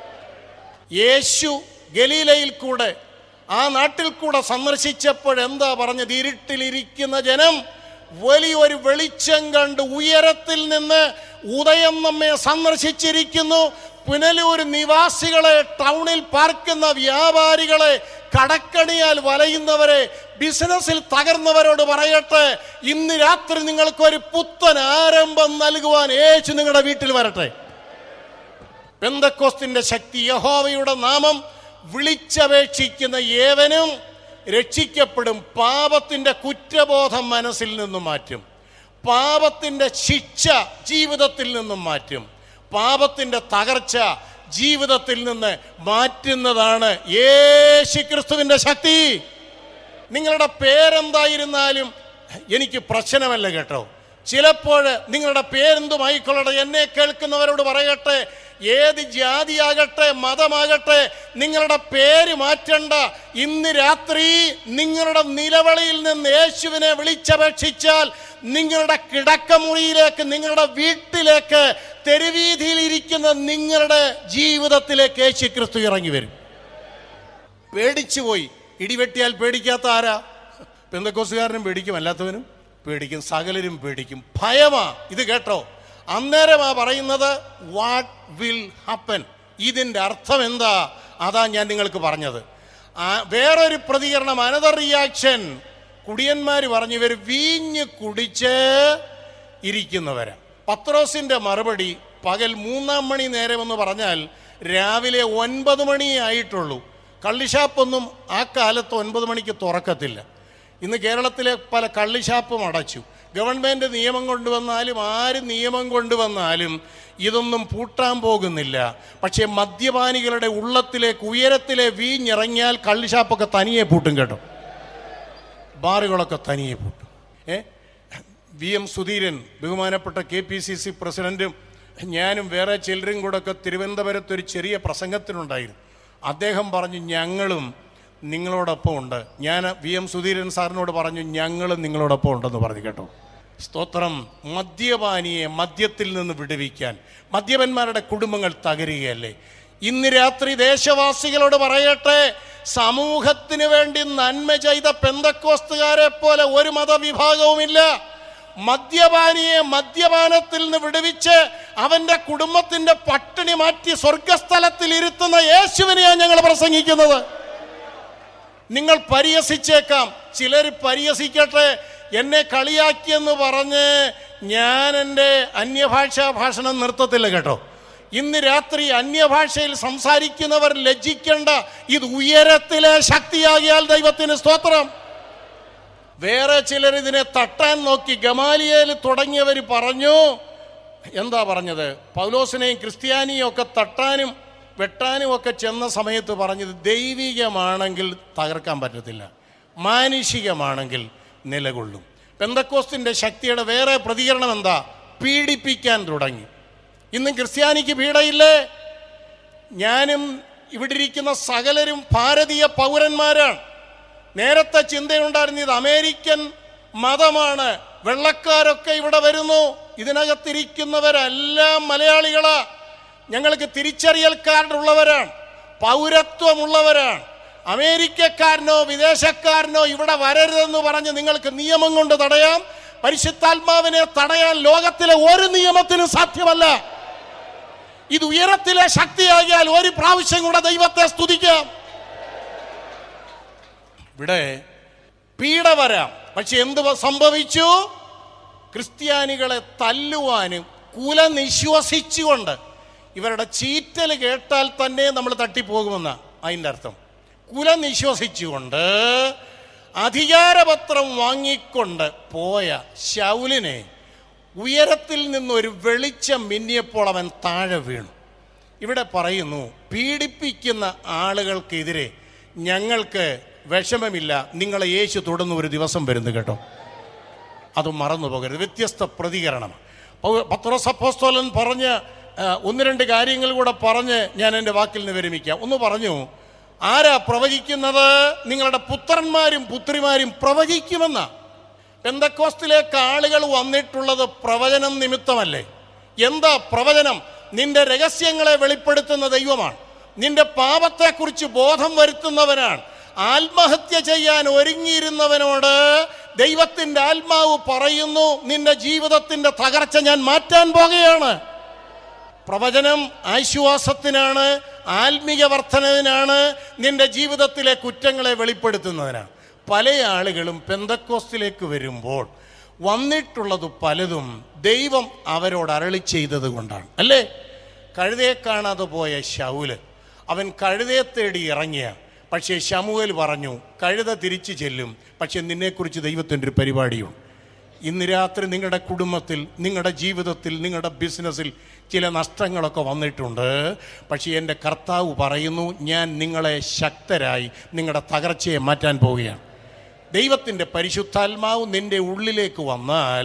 യേശു ഗലീലയിൽ കൂടെ ആ നാട്ടിൽ കൂടെ സന്ദർശിച്ചപ്പോൾ എന്താ പറഞ്ഞത് ഇരുട്ടിലിരിക്കുന്ന ജനം വലിയൊരു വെളിച്ചം കണ്ട് ഉയരത്തിൽ നിന്ന് ഉദയം നമ്മെ സന്ദർശിച്ചിരിക്കുന്നു പുനലൂർ നിവാസികളെ ടൗണിൽ പാർക്കുന്ന വ്യാപാരികളെ കടക്കണിയാൽ വലയുന്നവരെ ബിസിനസ്സിൽ തകർന്നവരോട് പറയട്ടെ ഇന്ന് രാത്രി നിങ്ങൾക്ക് ഒരു പുത്തൻ ആരംഭം നൽകുവാൻ യേശു നിങ്ങളുടെ വീട്ടിൽ വരട്ടെ പെന്തക്കോസ്തിന്റെ ശക്തി യഹോവയുടെ നാമം വിളിച്ചപേക്ഷിക്കുന്ന ഏവനും രക്ഷിക്കപ്പെടും പാപത്തിന്റെ കുറ്റബോധം മനസ്സിൽ നിന്നും മാറ്റും പാപത്തിന്റെ ശിക്ഷ ജീവിതത്തിൽ നിന്നും മാറ്റും പാപത്തിന്റെ തകർച്ച ജീവിതത്തിൽ നിന്ന് മാറ്റുന്നതാണ് യേശു ക്രിസ്തുവിന്റെ ശക്തി നിങ്ങളുടെ പേരെന്തായിരുന്നാലും എനിക്ക് പ്രശ്നമല്ല കേട്ടോ ചിലപ്പോൾ നിങ്ങളുടെ പേരെന്തുമായിക്കൊള്ളട്ടെ എന്നെ കേൾക്കുന്നവരോട് പറയട്ടെ ഏത് ജാതിയാകട്ടെ മതമാകട്ടെ നിങ്ങളുടെ പേര് മാറ്റണ്ട ഇന്ന് രാത്രി നിങ്ങളുടെ നിലവിളിയിൽ നിന്ന് യേശുവിനെ വിളിച്ചപേക്ഷിച്ചാൽ നിങ്ങളുടെ കിടക്കമുറിയിലേക്ക് നിങ്ങളുടെ വീട്ടിലേക്ക് തെരുവീതിയിൽ ഇരിക്കുന്ന നിങ്ങളുടെ ജീവിതത്തിലേക്ക് യേശു ക്രിസ്തു ഇറങ്ങി വരും പേടിച്ചു പോയി ഇടിവെട്ടിയാൽ പേടിക്കാത്ത ആരാ പെന്തക്കോസുകാരനും പേടിക്കും അല്ലാത്തവനും പേടിക്കും സകലരും പേടിക്കും ഭയമാ ഇത് കേട്ടോ അന്നേരമാ പറയുന്നത് വാട്ട് വിൽ ഹാപ്പൻ ഇതിൻ്റെ അർത്ഥം എന്താ അതാ ഞാൻ നിങ്ങൾക്ക് പറഞ്ഞത് ആ, വേറൊരു പ്രതികരണം അനദർ റിയാക്ഷൻ കുടിയന്മാർ പറഞ്ഞു ഇവർ വീഞ്ഞ് കുടിച്ച് ഇരിക്കുന്നവരാ പത്രോസിന്റെ മറുപടി പകൽ മൂന്നാം മണി നേരമെന്ന് പറഞ്ഞാൽ രാവിലെ ഒൻപത് മണിയേ ആയിട്ടുള്ളൂ കള്ളിഷാപ്പൊന്നും ആ കാലത്ത് ഒൻപത് മണിക്ക് തുറക്കത്തില്ല ഇന്ന് കേരളത്തിലെ പല കള്ളിഷാപ്പും അടച്ചു ഗവൺമെൻറ് നിയമം കൊണ്ടുവന്നാലും ആര് നിയമം കൊണ്ടുവന്നാലും ഇതൊന്നും പൂട്ടാൻ പോകുന്നില്ല പക്ഷേ മദ്യപാനികളുടെ ഉള്ളത്തിലേക്ക് ഉയരത്തിലെ വീഞ്ഞിറങ്ങിയാൽ കള്ളിഷാപ്പൊക്കെ തനിയെ പൂട്ടും കേട്ടോ ബാറുകളൊക്കെ തനിയെ പൂട്ടും ഏ വി എം സുധീരൻ ബഹുമാനപ്പെട്ട കെ പി സി സി പ്രസിഡന്റും ഞാനും വേറെ ചിലരും കൂടെ ഒക്കെ തിരുവനന്തപുരത്ത് ഒരു ചെറിയ പ്രസംഗത്തിനുണ്ടായിരുന്നു അദ്ദേഹം പറഞ്ഞു ഞങ്ങളും നിങ്ങളോടൊപ്പം ഉണ്ട് ഞാൻ വി എം സുധീരൻ സാറിനോട് പറഞ്ഞു ഞങ്ങളും നിങ്ങളോടൊപ്പം ഉണ്ടെന്ന് പറഞ്ഞു കേട്ടോ സ്തോത്രം മദ്യപാനിയെ മദ്യത്തിൽ നിന്ന് വിടുവിക്കാൻ മദ്യപന്മാരുടെ കുടുംബങ്ങൾ തകരുകയല്ലേ ഇന്ന് രാത്രി ദേശവാസികളോട് പറയട്ടെ സമൂഹത്തിന് വേണ്ടി നന്മ ചെയ്ത പെന്തക്കോസ്തുകാരെ പോലെ ഒരു മതവിഭാഗവുമില്ല മദ്യപാനിയെ മദ്യപാനത്തിൽ നിന്ന് വിടുവിച്ച് അവന്റെ കുടുംബത്തിന്റെ പട്ടിണി മാറ്റി സ്വർഗസ്ഥലത്തിൽ ഇരുത്തുന്ന യേശുവിനെയാണ് ഞങ്ങൾ പ്രസംഗിക്കുന്നത് നിങ്ങൾ പരിഹസിച്ചേക്കാം ചിലർ പരിഹസിക്കട്ടെ എന്നെ കളിയാക്കിയെന്ന് പറഞ്ഞ് ഞാൻ എൻ്റെ അന്യഭാഷാ ഭാഷണം നിർത്തത്തില്ല കേട്ടോ ഇന്ന് രാത്രി അന്യഭാഷയിൽ സംസാരിക്കുന്നവർ ലജ്ജിക്കേണ്ട ഇത് ഉയരത്തിലെ ശക്തിയാകിയാൽ ദൈവത്തിന് സ്തോത്രം വേറെ ചിലർ ഇതിനെ തട്ടാൻ നോക്കി ഗമാലിയേൽ തുടങ്ങിയവർ പറഞ്ഞു എന്താ പറഞ്ഞത് പൗലോസിനെയും ക്രിസ്ത്യാനിയും ഒക്കെ തട്ടാനും വെട്ടാനും ഒക്കെ ചെന്ന സമയത്ത് പറഞ്ഞത് ദൈവികമാണെങ്കിൽ തകർക്കാൻ പറ്റത്തില്ല മാനുഷികമാണെങ്കിൽ നിലകൊള്ളും പെന്തക്കോസ്തിൻ്റെ ശക്തിയുടെ വേറെ പ്രതികരണം എന്താ പീഡിപ്പിക്കാൻ തുടങ്ങി ഇന്നും ക്രിസ്ത്യാനിക്ക് പീഡയില്ലേ ഞാനും ഇവിടെ ഇരിക്കുന്ന സകലരും ഭാരതീയ പൗരന്മാരാണ് നേരത്തെ ചിന്തയുണ്ടായിരുന്നത് ഇത് അമേരിക്കൻ മതമാണ് വെള്ളക്കാരൊക്കെ ഇവിടെ വരുന്നു ഇതിനകത്തിരിക്കുന്നവരെല്ലാം മലയാളികളാ ഞങ്ങൾക്ക് തിരിച്ചറിയൽ കാർഡ് ഉള്ളവരാണ് പൗരത്വമുള്ളവരാണ് അമേരിക്കക്കാരനോ വിദേശക്കാരനോ ഇവിടെ വരരുതെന്ന് പറഞ്ഞ് നിങ്ങൾക്ക് നിയമം കൊണ്ട് തടയാം പരിശുദ്ധാത്മാവിനെ തടയാൻ ലോകത്തിലെ ഒരു നിയമത്തിനും സാധ്യമല്ല ഇത് ഉയരത്തിലെ ശക്തിയാകിയാൽ ഒരു പ്രാവശ്യം കൂടെ ദൈവത്തെ സ്തുതിക്കാം ഇവിടെ പീഡ വരാം പക്ഷെ എന്ത് വ- സംഭവിച്ചു ക്രിസ്ത്യാനികളെ തല്ലുവാനും കുല നിശ്വസിച്ചുകൊണ്ട് ഇവരുടെ ചീറ്റൽ കേട്ടാൽ തന്നെ നമ്മൾ തട്ടിപ്പോകുമെന്ന അതിൻ്റെ അർത്ഥം കുല നിശ്വസിച്ചുകൊണ്ട് അധികാരപത്രം വാങ്ങിക്കൊണ്ട് പോയ ശൗലിനെ ഉയരത്തിൽ നിന്നൊരു വെളിച്ചം മിന്നിയപ്പോൾ അവൻ താഴെ വീണു ഇവിടെ പറയുന്നു പീഡിപ്പിക്കുന്ന ആളുകൾക്കെതിരെ ഞങ്ങൾക്ക് വിഷമമില്ല നിങ്ങളെ യേശു തൊടുന്ന ഒരു ദിവസം വരുന്നു കേട്ടോ അത് മറന്നു പോകരുത് വ്യത്യസ്ത പ്രതികരണം പൗ- പത്രോസ് അപ്പോസ്തലൻ പറഞ്ഞ് ആ, ഒന്ന് രണ്ട് കാര്യങ്ങൾ കൂടെ പറഞ്ഞ് ഞാൻ എൻ്റെ വാക്കിൽ നിന്ന് വിരമിക്കാം ഒന്ന് പറഞ്ഞു ആരാ പ്രവചിക്കുന്നത് നിങ്ങളുടെ പുത്രന്മാരും പുത്രിമാരും പ്രവചിക്കുമെന്ന പെന്തക്കോസ്തിലേക്ക് ആളുകൾ വന്നിട്ടുള്ളത് പ്രവചനം നിമിത്തമല്ലേ എന്താ പ്രവചനം നിന്റെ രഹസ്യങ്ങളെ വെളിപ്പെടുത്തുന്ന ദൈവമാണ് നിന്റെ പാപത്തെക്കുറിച്ച് ബോധം വരുത്തുന്നവനാണ് ആത്മഹത്യ ചെയ്യാൻ ഒരുങ്ങിയിരുന്നവനോട് ദൈവത്തിന്റെ ആത്മാവ് പറയുന്നു നിന്റെ ജീവിതത്തിന്റെ തകർച്ച ഞാൻ മാറ്റാൻ പോകുകയാണ് പ്രവചനം ആശ്വാസത്തിനാണ് ആത്മീയ വർധനവിനാണ് നിന്റെ ജീവിതത്തിലെ കുറ്റങ്ങളെ വെളിപ്പെടുത്തുന്നതിനാണ് പല ആളുകളും പെന്തക്കോസ്തിലേക്ക് വരുമ്പോൾ വന്നിട്ടുള്ളത് പലതും ദൈവം അവരോട് അരളി ചെയ്തത് കൊണ്ടാണ് അല്ലേ കഴുതയെ കാണാതെ പോയ ശൗല് അവൻ കഴുതയെ തേടി ഇറങ്ങിയ പക്ഷേ ശമുവേൽ പറഞ്ഞു കഴുത തിരിച്ചു ചെല്ലും പക്ഷെ നിന്നെക്കുറിച്ച് ദൈവത്തിൻ്റെ ഒരു പരിപാടിയുണ്ട് ഇന്ന് രാത്രി നിങ്ങളുടെ കുടുംബത്തിൽ നിങ്ങളുടെ ജീവിതത്തിൽ നിങ്ങളുടെ ബിസിനസ്സിൽ ചില നഷ്ടങ്ങളൊക്കെ വന്നിട്ടുണ്ട് പക്ഷേ എൻ്റെ കർത്താവ് പറയുന്നു ഞാൻ നിങ്ങളെ ശക്തരായി നിങ്ങളുടെ തകർച്ചയെ മാറ്റാൻ പോവുകയാണ് ദൈവത്തിൻ്റെ പരിശുദ്ധാത്മാവ് നിന്റെ ഉള്ളിലേക്ക് വന്നാൽ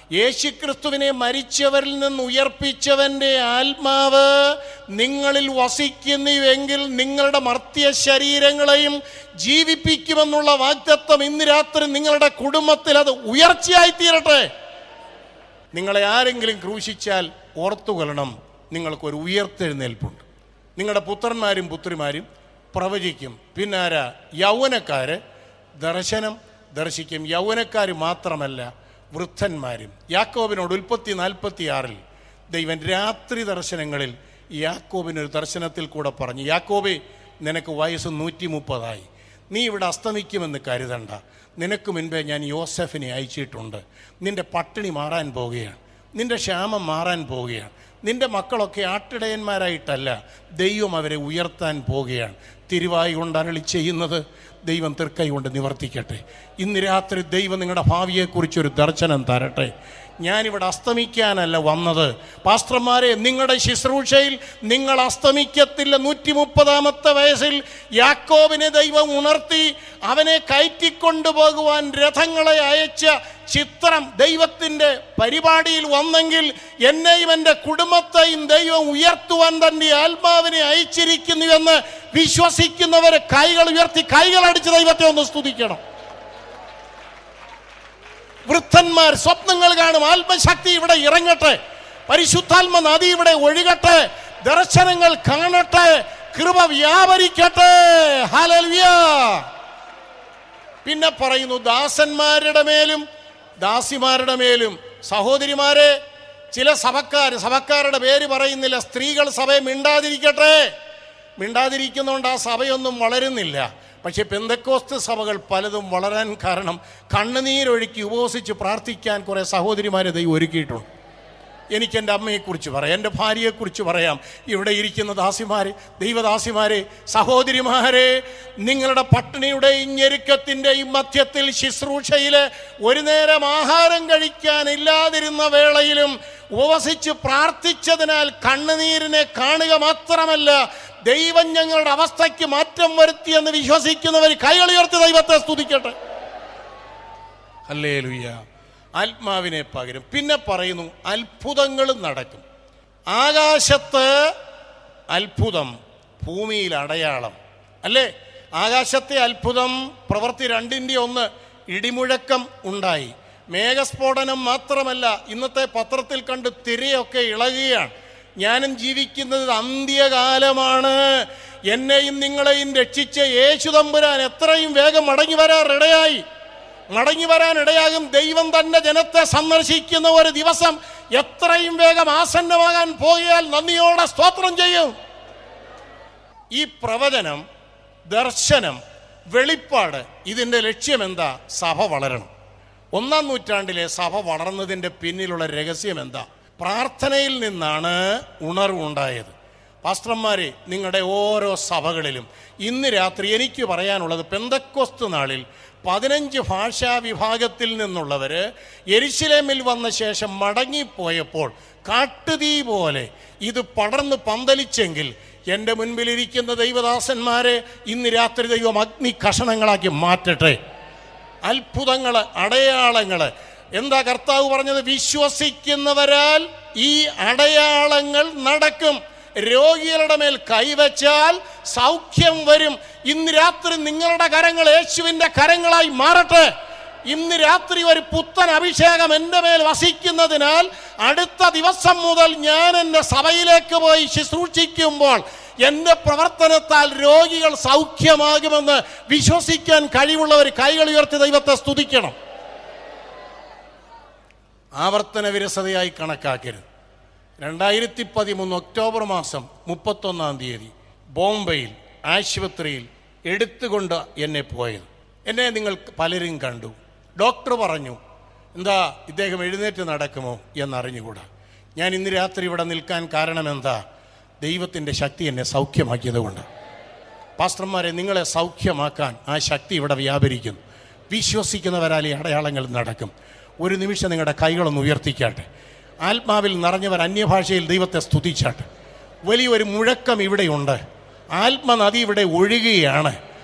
യേശുക്രിസ്തുവിനെ മരിച്ചവരിൽ നിന്ന് ഉയർപ്പിച്ചവന്റെ ആത്മാവ് നിങ്ങളിൽ വസിക്കുന്നുവെങ്കിൽ നിങ്ങളുടെ മർത്യ ശരീരങ്ങളെയും ജീവിപ്പിക്കുമെന്നുള്ള വാഗ്ദത്വം ഇന്ന് രാത്രി നിങ്ങളുടെ കുടുംബത്തിൽ അത് ഉയർച്ചയായി തീരട്ടെ നിങ്ങളെ ആരെങ്കിലും ക്രൂശിച്ചാൽ ഓർത്തുകൊള്ളണം നിങ്ങൾക്കൊരു ഉയർത്തെഴുന്നേൽപ്പുണ്ട് നിങ്ങളുടെ പുത്രന്മാരും പുത്രിമാരും പ്രവചിക്കും പിന്നാരാ യൗവനക്കാര് ദർശനം ദർശിക്കും യൗവനക്കാർ മാത്രമല്ല വൃദ്ധന്മാരും യാക്കോബിനോട് ഉൽപ്പത്തി നാൽപ്പത്തി ആറിൽ ദൈവൻ രാത്രി ദർശനങ്ങളിൽ യാക്കോബിനൊരു ദർശനത്തിൽ കൂടെ പറഞ്ഞു യാക്കോബെ നിനക്ക് വയസ്സ് നൂറ്റി മുപ്പതായി നീ ഇവിടെ അസ്തമിക്കുമെന്ന് കരുതണ്ട നിനക്ക് മുൻപേ ഞാൻ യോസഫിനെ അയച്ചിട്ടുണ്ട് നിന്റെ പട്ടിണി മാറാൻ പോവുകയാണ് നിന്റെ ക്ഷാമം മാറാൻ പോവുകയാണ് നിന്റെ മക്കളൊക്കെ ആട്ടിടയന്മാരായിട്ടല്ല ദൈവം അവരെ ഉയർത്താൻ പോവുകയാണ് തിരുവായി കൊണ്ട് അരളി ചെയ്യുന്നത് ദൈവം തൃക്കൈ കൊണ്ട് നിവർത്തിക്കട്ടെ ഇന്ന് രാത്രി ദൈവം നിങ്ങളുടെ ഭാവിയെക്കുറിച്ചൊരു ദർശനം തരട്ടെ ഞാനിവിടെ അസ്തമിക്കാനല്ല വന്നത് പാസ്ത്രന്മാരെ നിങ്ങളുടെ ശുശ്രൂഷയിൽ നിങ്ങൾ അസ്തമിക്കത്തില്ല നൂറ്റി മുപ്പതാമത്തെ വയസ്സിൽ യാക്കോബിനെ ദൈവം ഉണർത്തി അവനെ കയറ്റിക്കൊണ്ടുപോകുവാൻ രഥങ്ങളെ അയച്ച ചിത്രം ദൈവത്തിൻ്റെ പരിപാടിയിൽ വന്നെങ്കിൽ എന്നെയും എൻ്റെ കുടുംബത്തെയും ദൈവം ഉയർത്തുവാൻ തൻ്റെ ആത്മാവിനെ അയച്ചിരിക്കുന്നുവെന്ന് വിശ്വസിക്കുന്നവരെ കൈകൾ ഉയർത്തി കൈകളടിച്ച് ദൈവത്തെ ഒന്ന് സ്തുതിക്കണം വൃദ്ധന്മാർ സ്വപ്നങ്ങൾ കാണും ആത്മശക്തി ഇവിടെ ഇറങ്ങട്ടെ പരിശുദ്ധാത്മ നദി ഇവിടെ ഒഴുകട്ടെ ദർശനങ്ങൾ കാണട്ടെ കൃപ വ്യാപരിക്കട്ടെ ഹല്ലേലൂയ പിന്നെ പറയുന്നു ദാസന്മാരുടെ മേലും ദാസിമാരുടെ മേലും സഹോദരിമാരെ ചില സഭക്കാർ സഭക്കാരുടെ പേര് പറയുന്നില്ല സ്ത്രീകൾ സഭയെ മിണ്ടാതിരിക്കട്ടെ മിണ്ടാതിരിക്കുന്നതുകൊണ്ട് ആ സഭയൊന്നും വളരുന്നില്ല പക്ഷേ പെന്തക്കോസ്ത് സഭകൾ പലതും വളരാൻ കാരണം കണ്ണുനീരൊഴുക്കി ഉപവസിച്ച് പ്രാർത്ഥിക്കാൻ കുറേ സഹോദരിമാരെ ദൈവം ഒരുക്കിയിട്ടുണ്ട് എനിക്ക് എൻ്റെ അമ്മയെക്കുറിച്ച് പറയാം എൻ്റെ ഭാര്യയെക്കുറിച്ച് പറയാം ഇവിടെ ഇരിക്കുന്ന ദാസിമാരെ ദൈവദാസിമാരെ സഹോദരിമാരെ നിങ്ങളുടെ പട്ടിണിയുടെയും ഞെരുക്കത്തിൻ്റെയും മധ്യത്തിൽ ശുശ്രൂഷയിൽ ഒരു നേരം ആഹാരം കഴിക്കാനില്ലാതിരുന്ന വേളയിലും ഉപവസിച്ച് പ്രാർത്ഥിച്ചതിനാൽ കണ്ണുനീരിനെ കാണുക മാത്രമല്ല ദൈവം ഞങ്ങളുടെ അവസ്ഥയ്ക്ക് മാറ്റം വരുത്തിയെന്ന് വിശ്വസിക്കുന്നവർ കൈകളുയർത്തി ദൈവത്തെ സ്തുതിക്കട്ടെ അല്ലേ ലുയ്യ ആത്മാവിനെ പകരും പിന്നെ പറയുന്നു അത്ഭുതങ്ങളും നടക്കും ആകാശത്ത് അത്ഭുതം ഭൂമിയിൽ അടയാളം അല്ലേ ആകാശത്തെ അത്ഭുതം പ്രവൃത്തി രണ്ടിൻ്റെ ഒന്ന് ഇടിമുഴക്കം ഉണ്ടായി മേഘസ്ഫോടനം മാത്രമല്ല ഇന്നത്തെ പത്രത്തിൽ കണ്ട് തിരയൊക്കെ ഇളകുകയാണ് ഞാനും ജീവിക്കുന്നത് അന്ത്യകാലമാണ് എന്നെയും നിങ്ങളെയും രക്ഷിച്ച യേശു തമ്പുരാൻ എത്രയും വേഗം മടങ്ങി വരാൻ ഇടയായി മടങ്ങി വരാൻ ഇടയാകും ദൈവം തന്റെ ജനത്തെ സന്ദർശിക്കുന്ന ഒരു ദിവസം എത്രയും വേഗം ആസന്നമാകാൻ പോയാൽ നന്ദിയോടെ സ്തോത്രം ചെയ്യും ഈ പ്രവചനം ദർശനം വെളിപ്പാട് ഇതിൻ്റെ ലക്ഷ്യം എന്താ സഭ വളരണം ഒന്നാം നൂറ്റാണ്ടിലെ സഭ വളർന്നതിൻ്റെ പിന്നിലുള്ള രഹസ്യം എന്താ പ്രാർത്ഥനയിൽ നിന്നാണ് ഉണർവുണ്ടായത് പാസ്റ്റർമാരെ നിങ്ങളുടെ ഓരോ സഭകളിലും ഇന്ന് രാത്രി എനിക്ക് പറയാനുള്ളത് പെന്തക്കോസ്ത് നാളിൽ പതിനഞ്ച് ഭാഷാ വിഭാഗത്തിൽ നിന്നുള്ളവർ എരിശിലേമിൽ വന്ന ശേഷം മടങ്ങിപ്പോയപ്പോൾ കാട്ടുതീ പോലെ ഇത് പടർന്ന് പന്തലിച്ചെങ്കിൽ എൻ്റെ മുൻപിലിരിക്കുന്ന ദൈവദാസന്മാരെ ഇന്ന് രാത്രി ദൈവം അഗ്നി കഷണങ്ങളാക്കി മാറ്റട്ടെ അത്ഭുതങ്ങൾ അടയാളങ്ങൾ എന്താ കർത്താവ് പറഞ്ഞത് വിശ്വസിക്കുന്നവരാൽ ഈ അടയാളങ്ങൾ നടക്കും രോഗികളുടെ മേൽ കൈവച്ചാൽ സൗഖ്യം വരും ഇന്ന് രാത്രി നിങ്ങളുടെ കരങ്ങൾ യേശുവിൻ്റെ കരങ്ങളായി മാറട്ടെ ഇന്ന് രാത്രി ഒരു പുത്തൻ അഭിഷേകം എൻ്റെ മേൽ വസിക്കുന്നതിനാൽ അടുത്ത ദിവസം മുതൽ ഞാൻ എൻ്റെ സഭയിലേക്ക് പോയി ശുശ്രൂഷിക്കുമ്പോൾ എൻ്റെ പ്രവർത്തനത്താൽ രോഗികൾ സൗഖ്യമാകുമെന്ന് വിശ്വസിക്കാൻ കഴിവുള്ളവർ കൈകൾ ഉയർത്തി ദൈവത്തെ സ്തുതിക്കണം ആവർത്തന വിരസതയായി കണക്കാക്കരുത് രണ്ടായിരത്തി പതിമൂന്ന് ഒക്ടോബർ മാസം മുപ്പത്തൊന്നാം തീയതി ബോംബെയിൽ ആശുപത്രിയിൽ എടുത്തുകൊണ്ട് എന്നെ പോയത് എന്നെ നിങ്ങൾ പലരും കണ്ടു ഡോക്ടർ പറഞ്ഞു എന്താ ഇദ്ദേഹം എഴുന്നേറ്റ് നടക്കുമോ എന്നറിഞ്ഞുകൂടാ ഞാൻ ഇന്ന് രാത്രി ഇവിടെ നിൽക്കാൻ കാരണം എന്താ ദൈവത്തിൻ്റെ ശക്തി എന്നെ സൗഖ്യമാക്കിയത് കൊണ്ട് പാസ്റ്റർമാരെ നിങ്ങളെ സൗഖ്യമാക്കാൻ ആ ശക്തി ഇവിടെ വ്യാപരിക്കുന്നു വിശ്വസിക്കുന്നവരാൽ ഈ അടയാളങ്ങൾ നടക്കും ഒരു നിമിഷം നിങ്ങളുടെ കൈകളൊന്ന് ഉയർത്തിക്കാട്ടെ ആത്മാവിൽ നിറഞ്ഞവർ അന്യഭാഷയിൽ ദൈവത്തെ സ്തുതിച്ചാട്ടെ വലിയൊരു മുഴക്കം ഇവിടെയുണ്ട് ആത്മനദി ഇവിടെ ഒഴുകുകയാണ്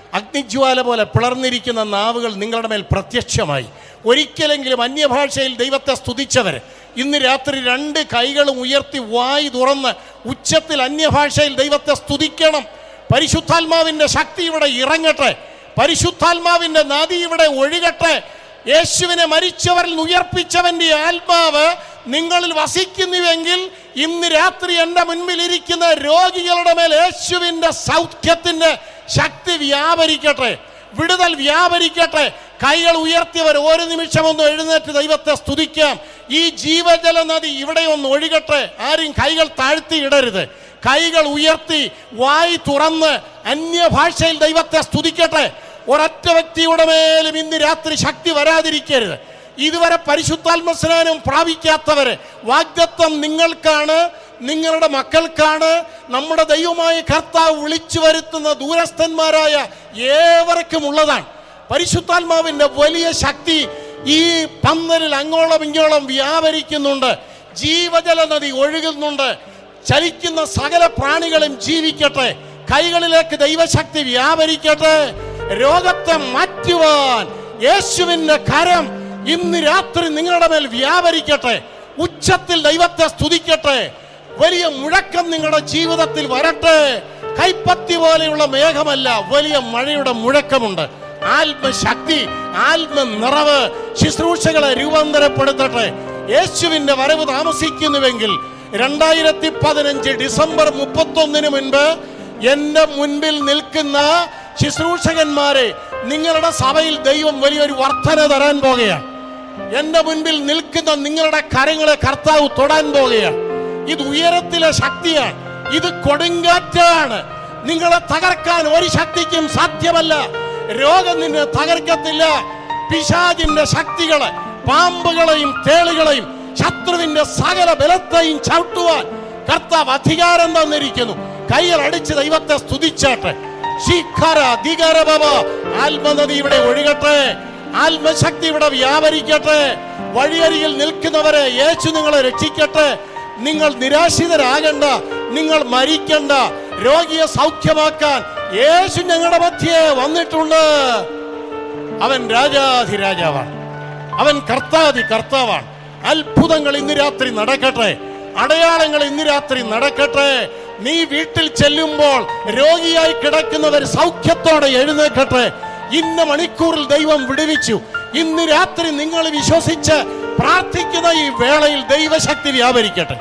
അഗ്നിജ്വാല പോലെ പിളർന്നിരിക്കുന്ന നാവുകൾ നിങ്ങളുടെ മേൽ പ്രത്യക്ഷമായി ഒരിക്കലെങ്കിലും അന്യഭാഷയിൽ ദൈവത്തെ സ്തുതിച്ചവർ ഇന്ന് രാത്രി രണ്ട് കൈകളും ഉയർത്തി വായി തുറന്ന് ഉച്ചത്തിൽ അന്യഭാഷയിൽ ദൈവത്തെ സ്തുതിക്കണം പരിശുദ്ധാത്മാവിൻ്റെ ശക്തി ഇവിടെ ഇറങ്ങട്ടെ പരിശുദ്ധാത്മാവിൻ്റെ നദി ഇവിടെ ഒഴുകട്ടെ യേശുവിനെ മരിച്ചവരിൽ നിന്ന് ഉയർപ്പിച്ചവന്റെ ആത്മാവ് നിങ്ങളിൽ വസിക്കുന്നുവെങ്കിൽ ഇന്ന് രാത്രി എൻ്റെ മുൻപിൽ ഇരിക്കുന്ന രോഗികളുടെ മേൽ യേശുവിൻ്റെ സൗഖ്യത്തിൻ്റെ ശക്തി വ്യാപരിക്കട്ടെ വിടുതൽ വ്യാപരിക്കട്ടെ കൈകൾ ഉയർത്തിയവർ ഒരു നിമിഷം ഒന്ന് എഴുന്നേറ്റ് ദൈവത്തെ സ്തുതിക്കാം ഈ ജീവജല നദി ഇവിടെ ഒന്ന് ഒഴുകട്ടെ ആരും കൈകൾ താഴ്ത്തി ഇടരുത് കൈകൾ ഉയർത്തി വായി തുറന്ന് അന്യഭാഷയിൽ ദൈവത്തെ സ്തുതിക്കട്ടെ ഒരൊറ്റ വ്യക്തിയുടെ മേലും ഇന്ന് രാത്രി ശക്തി വരാതിരിക്കരുത് ഇതുവരെ പരിശുദ്ധാത്മ സ്നാനം പ്രാപിക്കാത്തവര് വാഗ്ദത്വം നിങ്ങൾക്കാണ് നിങ്ങളുടെ മക്കൾക്കാണ് നമ്മുടെ ദൈവമായ കർത്താവ് വിളിച്ചു വരുത്തുന്ന ദൂരസ്ഥന്മാരായ ഏവർക്കും ഉള്ളതാണ് പരിശുദ്ധാത്മാവിന്റെ വലിയ ശക്തി ഈ പന്തലിൽ അങ്ങോളം ഇങ്ങോളം വ്യാപരിക്കുന്നുണ്ട് ജീവജല നദി ഒഴുകുന്നുണ്ട് ചലിക്കുന്ന സകല പ്രാണികളും ജീവിക്കട്ടെ കൈകളിലേക്ക് ദൈവശക്തി വ്യാപരിക്കട്ടെ രോഗത്തെ മാറ്റുവാൻ യേശുവിന്റെ കരം ഇന്ന് രാത്രി നിങ്ങളുടെ മേൽ വ്യാപരിക്കട്ടെ ഉച്ചത്തിൽ ദൈവത്തെ സ്തുതിക്കട്ടെ വലിയ മുഴക്കം നിങ്ങളുടെ ജീവിതത്തിൽ വരട്ടെ കൈപ്പത്തി പോലെയുള്ള മേഘമല്ല വലിയ മഴയുടെ മുഴക്കമുണ്ട് ആത്മശക്തി ആത്മ നിറവ് ശുശ്രൂഷകളെ രൂപാന്തരപ്പെടുത്തട്ടെ യേശുവിന്റെ വരവ് താമസിക്കുന്നുവെങ്കിൽ രണ്ടായിരത്തി പതിനഞ്ച് ഡിസംബർ മുപ്പത്തൊന്നിന് മുൻപ് എന്റെ മുൻപിൽ നിൽക്കുന്ന ശുശ്രൂഷകന്മാരെ നിങ്ങളുടെ സഭയിൽ ദൈവം വലിയൊരു വർധന തരാൻ പോകുകയാണ് എന്റെ മുൻപിൽ നിൽക്കുന്ന നിങ്ങളുടെ കരങ്ങളെ കർത്താവ് തൊടാൻ പോകുകയാണ് ഇത് ഉയരത്തിലെ ശക്തിയാണ് ഇത് കൊടുങ്കാറ്റാണ് നിങ്ങളെ തകർക്കാൻ ഒരു ശക്തിക്കും സാധ്യമല്ല രോഗം നിന്നെ തകർക്കത്തില്ല പിശാചിന്റെ ശക്തികളെ പാമ്പുകളെയും തേളുകളെയും ശത്രുവിന്റെ സകല ബലത്തെയും ചവിട്ടുവാൻ കർത്താവ് അധികാരം തന്നിരിക്കുന്നു കൈകൾ അടിച്ച് ദൈവത്തെ സ്തുതിച്ചാട്ടെ ശീഖര ധികര ബാബ ആത്മനദി ഇവിടെ ഒഴുകട്ടെ ആത്മശക്തി ഇവിടെ വ്യാപരിക്കട്ടെ വഴിയരികിൽ നിൽക്കുന്നവരെ യേശു നിങ്ങളെ രക്ഷിക്കട്ടെ നിങ്ങൾ നിരാശിതരാകണ്ട നിങ്ങൾ മരിക്കണ്ട രോഗിയെ സൗഖ്യമാക്കാൻ യേശു ഞങ്ങളുടെ മധ്യേ വന്നിട്ടുണ്ട് അവൻ രാജാധിരാജാവാണ് അവൻ കർത്താതി കർത്താവാണ് അത്ഭുതങ്ങൾ ഇന്ന് രാത്രി നടക്കട്ടെ അടയാളങ്ങൾ ഇന്ന് രാത്രി നടക്കട്ടെ നീ വീട്ടിൽ ചെല്ലുമ്പോൾ രോഗിയായി കിടക്കുന്നവർ സൗഖ്യത്തോടെ എഴുന്നേക്കട്ടെ ഇന്ന മണിക്കൂറിൽ ദൈവം വിടുവിച്ചു ഇന്ന് രാത്രി നിങ്ങൾ വിശ്വസിച്ച് പ്രാർത്ഥിക്കുന്ന ഈ വേളയിൽ ദൈവശക്തി വ്യാപരിക്കട്ടെ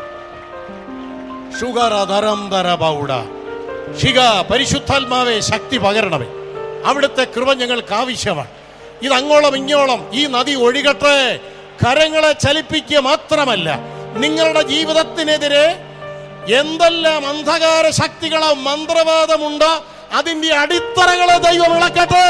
ഷുഗറ ഷിക പരിശുദ്ധാത്മാവെ ശക്തി പകരണമേ അവിടുത്തെ കൃപ ഞങ്ങൾക്ക് ആവശ്യമാണ് ഇത് അങ്ങോളം ഇങ്ങോളം ഈ നദി ഒഴുകട്ടെ കരങ്ങളെ ചലിപ്പിക്കുക മാത്രമല്ല നിങ്ങളുടെ ജീവിതത്തിനെതിരെ എന്തെല്ലാം അന്ധകാര ശക്തികളോ മന്ത്രവാദമുണ്ടോ അതിന്റെ അടിത്തറകളെ ദൈവം ഇളക്കട്ടെ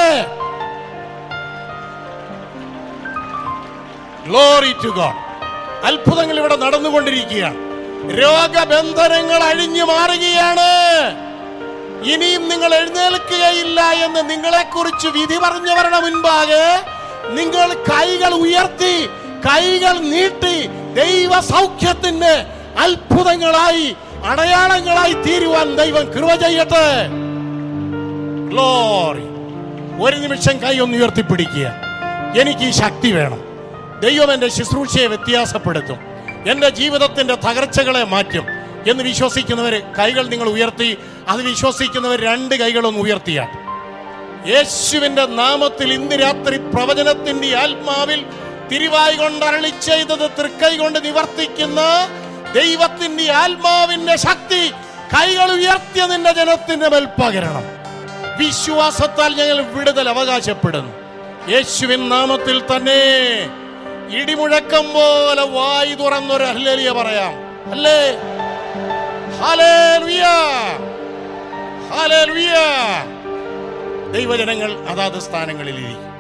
ഗ്ലോറി ടു ഗോഡ് അത്ഭുതങ്ങൾ ഇവിടെ നടന്നുകൊണ്ടിരിക്കുകയാണ് രോഗബന്ധനങ്ങൾ അഴിഞ്ഞു മാറുകയാണ് ഇനിയും നിങ്ങൾ എഴുന്നേൽക്കുകയില്ല എന്ന് നിങ്ങളെക്കുറിച്ച് വിധി പറഞ്ഞവരുടെ മുൻപാകെ നിങ്ങൾ കൈകൾ ഉയർത്തി കൈകൾ നീട്ടി ദൈവ സൗഖ്യത്തിന് അത്ഭുതങ്ങളായി അടയാളങ്ങളായി തീരുവാൻ ദൈവം കൃപ ചെയ്യട്ടെ ഗ്ലോറി ഒരു നിമിഷം കൈ ഒന്ന് ഉയർത്തിപ്പിടിക്കുക എനിക്ക് ഈ ശക്തി വേണം ദൈവം എൻ്റെ ശുശ്രൂഷയെ വ്യത്യാസപ്പെടുത്തും എൻ്റെ ജീവിതത്തിൻ്റെ തകർച്ചകളെ മാറ്റും എന്ന് വിശ്വസിക്കുന്നവർ കൈകൾ നിങ്ങൾ ഉയർത്തി അത് വിശ്വസിക്കുന്നവർ രണ്ട് കൈകളൊന്ന് ഉയർത്തിയാണ് യേശുവിന്റെ നാമത്തിൽ ഇന്ന് രാത്രി പ്രവചനത്തിന്റെ ആത്മാവിൽ തിരുവായി കൊണ്ട് അരളി ചെയ്തത് തൃക്കൈ കൊണ്ട് നിവർത്തിക്കുന്ന ദൈവത്തിന്റെ ആത്മാവിന്റെ ശക്തി കൈകൾ ഉയർത്തിയ നിന്റെ ജനത്തിന്റെ മേൽ പകരണം വിശ്വാസത്താൽ ഞങ്ങൾ വിടുതൽ അവകാശപ്പെടുന്നു യേശുവിൻ നാമത്തിൽ തന്നെ ഇടിമുഴക്കം പോലെ വായി തുറന്നൊരു ഹല്ലേലിയ പറയാം അല്ലേ ഹല്ലേലൂയ ഹല്ലേലൂയ ദൈവജനങ്ങൾ അതാത് സ്ഥാനങ്ങളിലിരിക്കും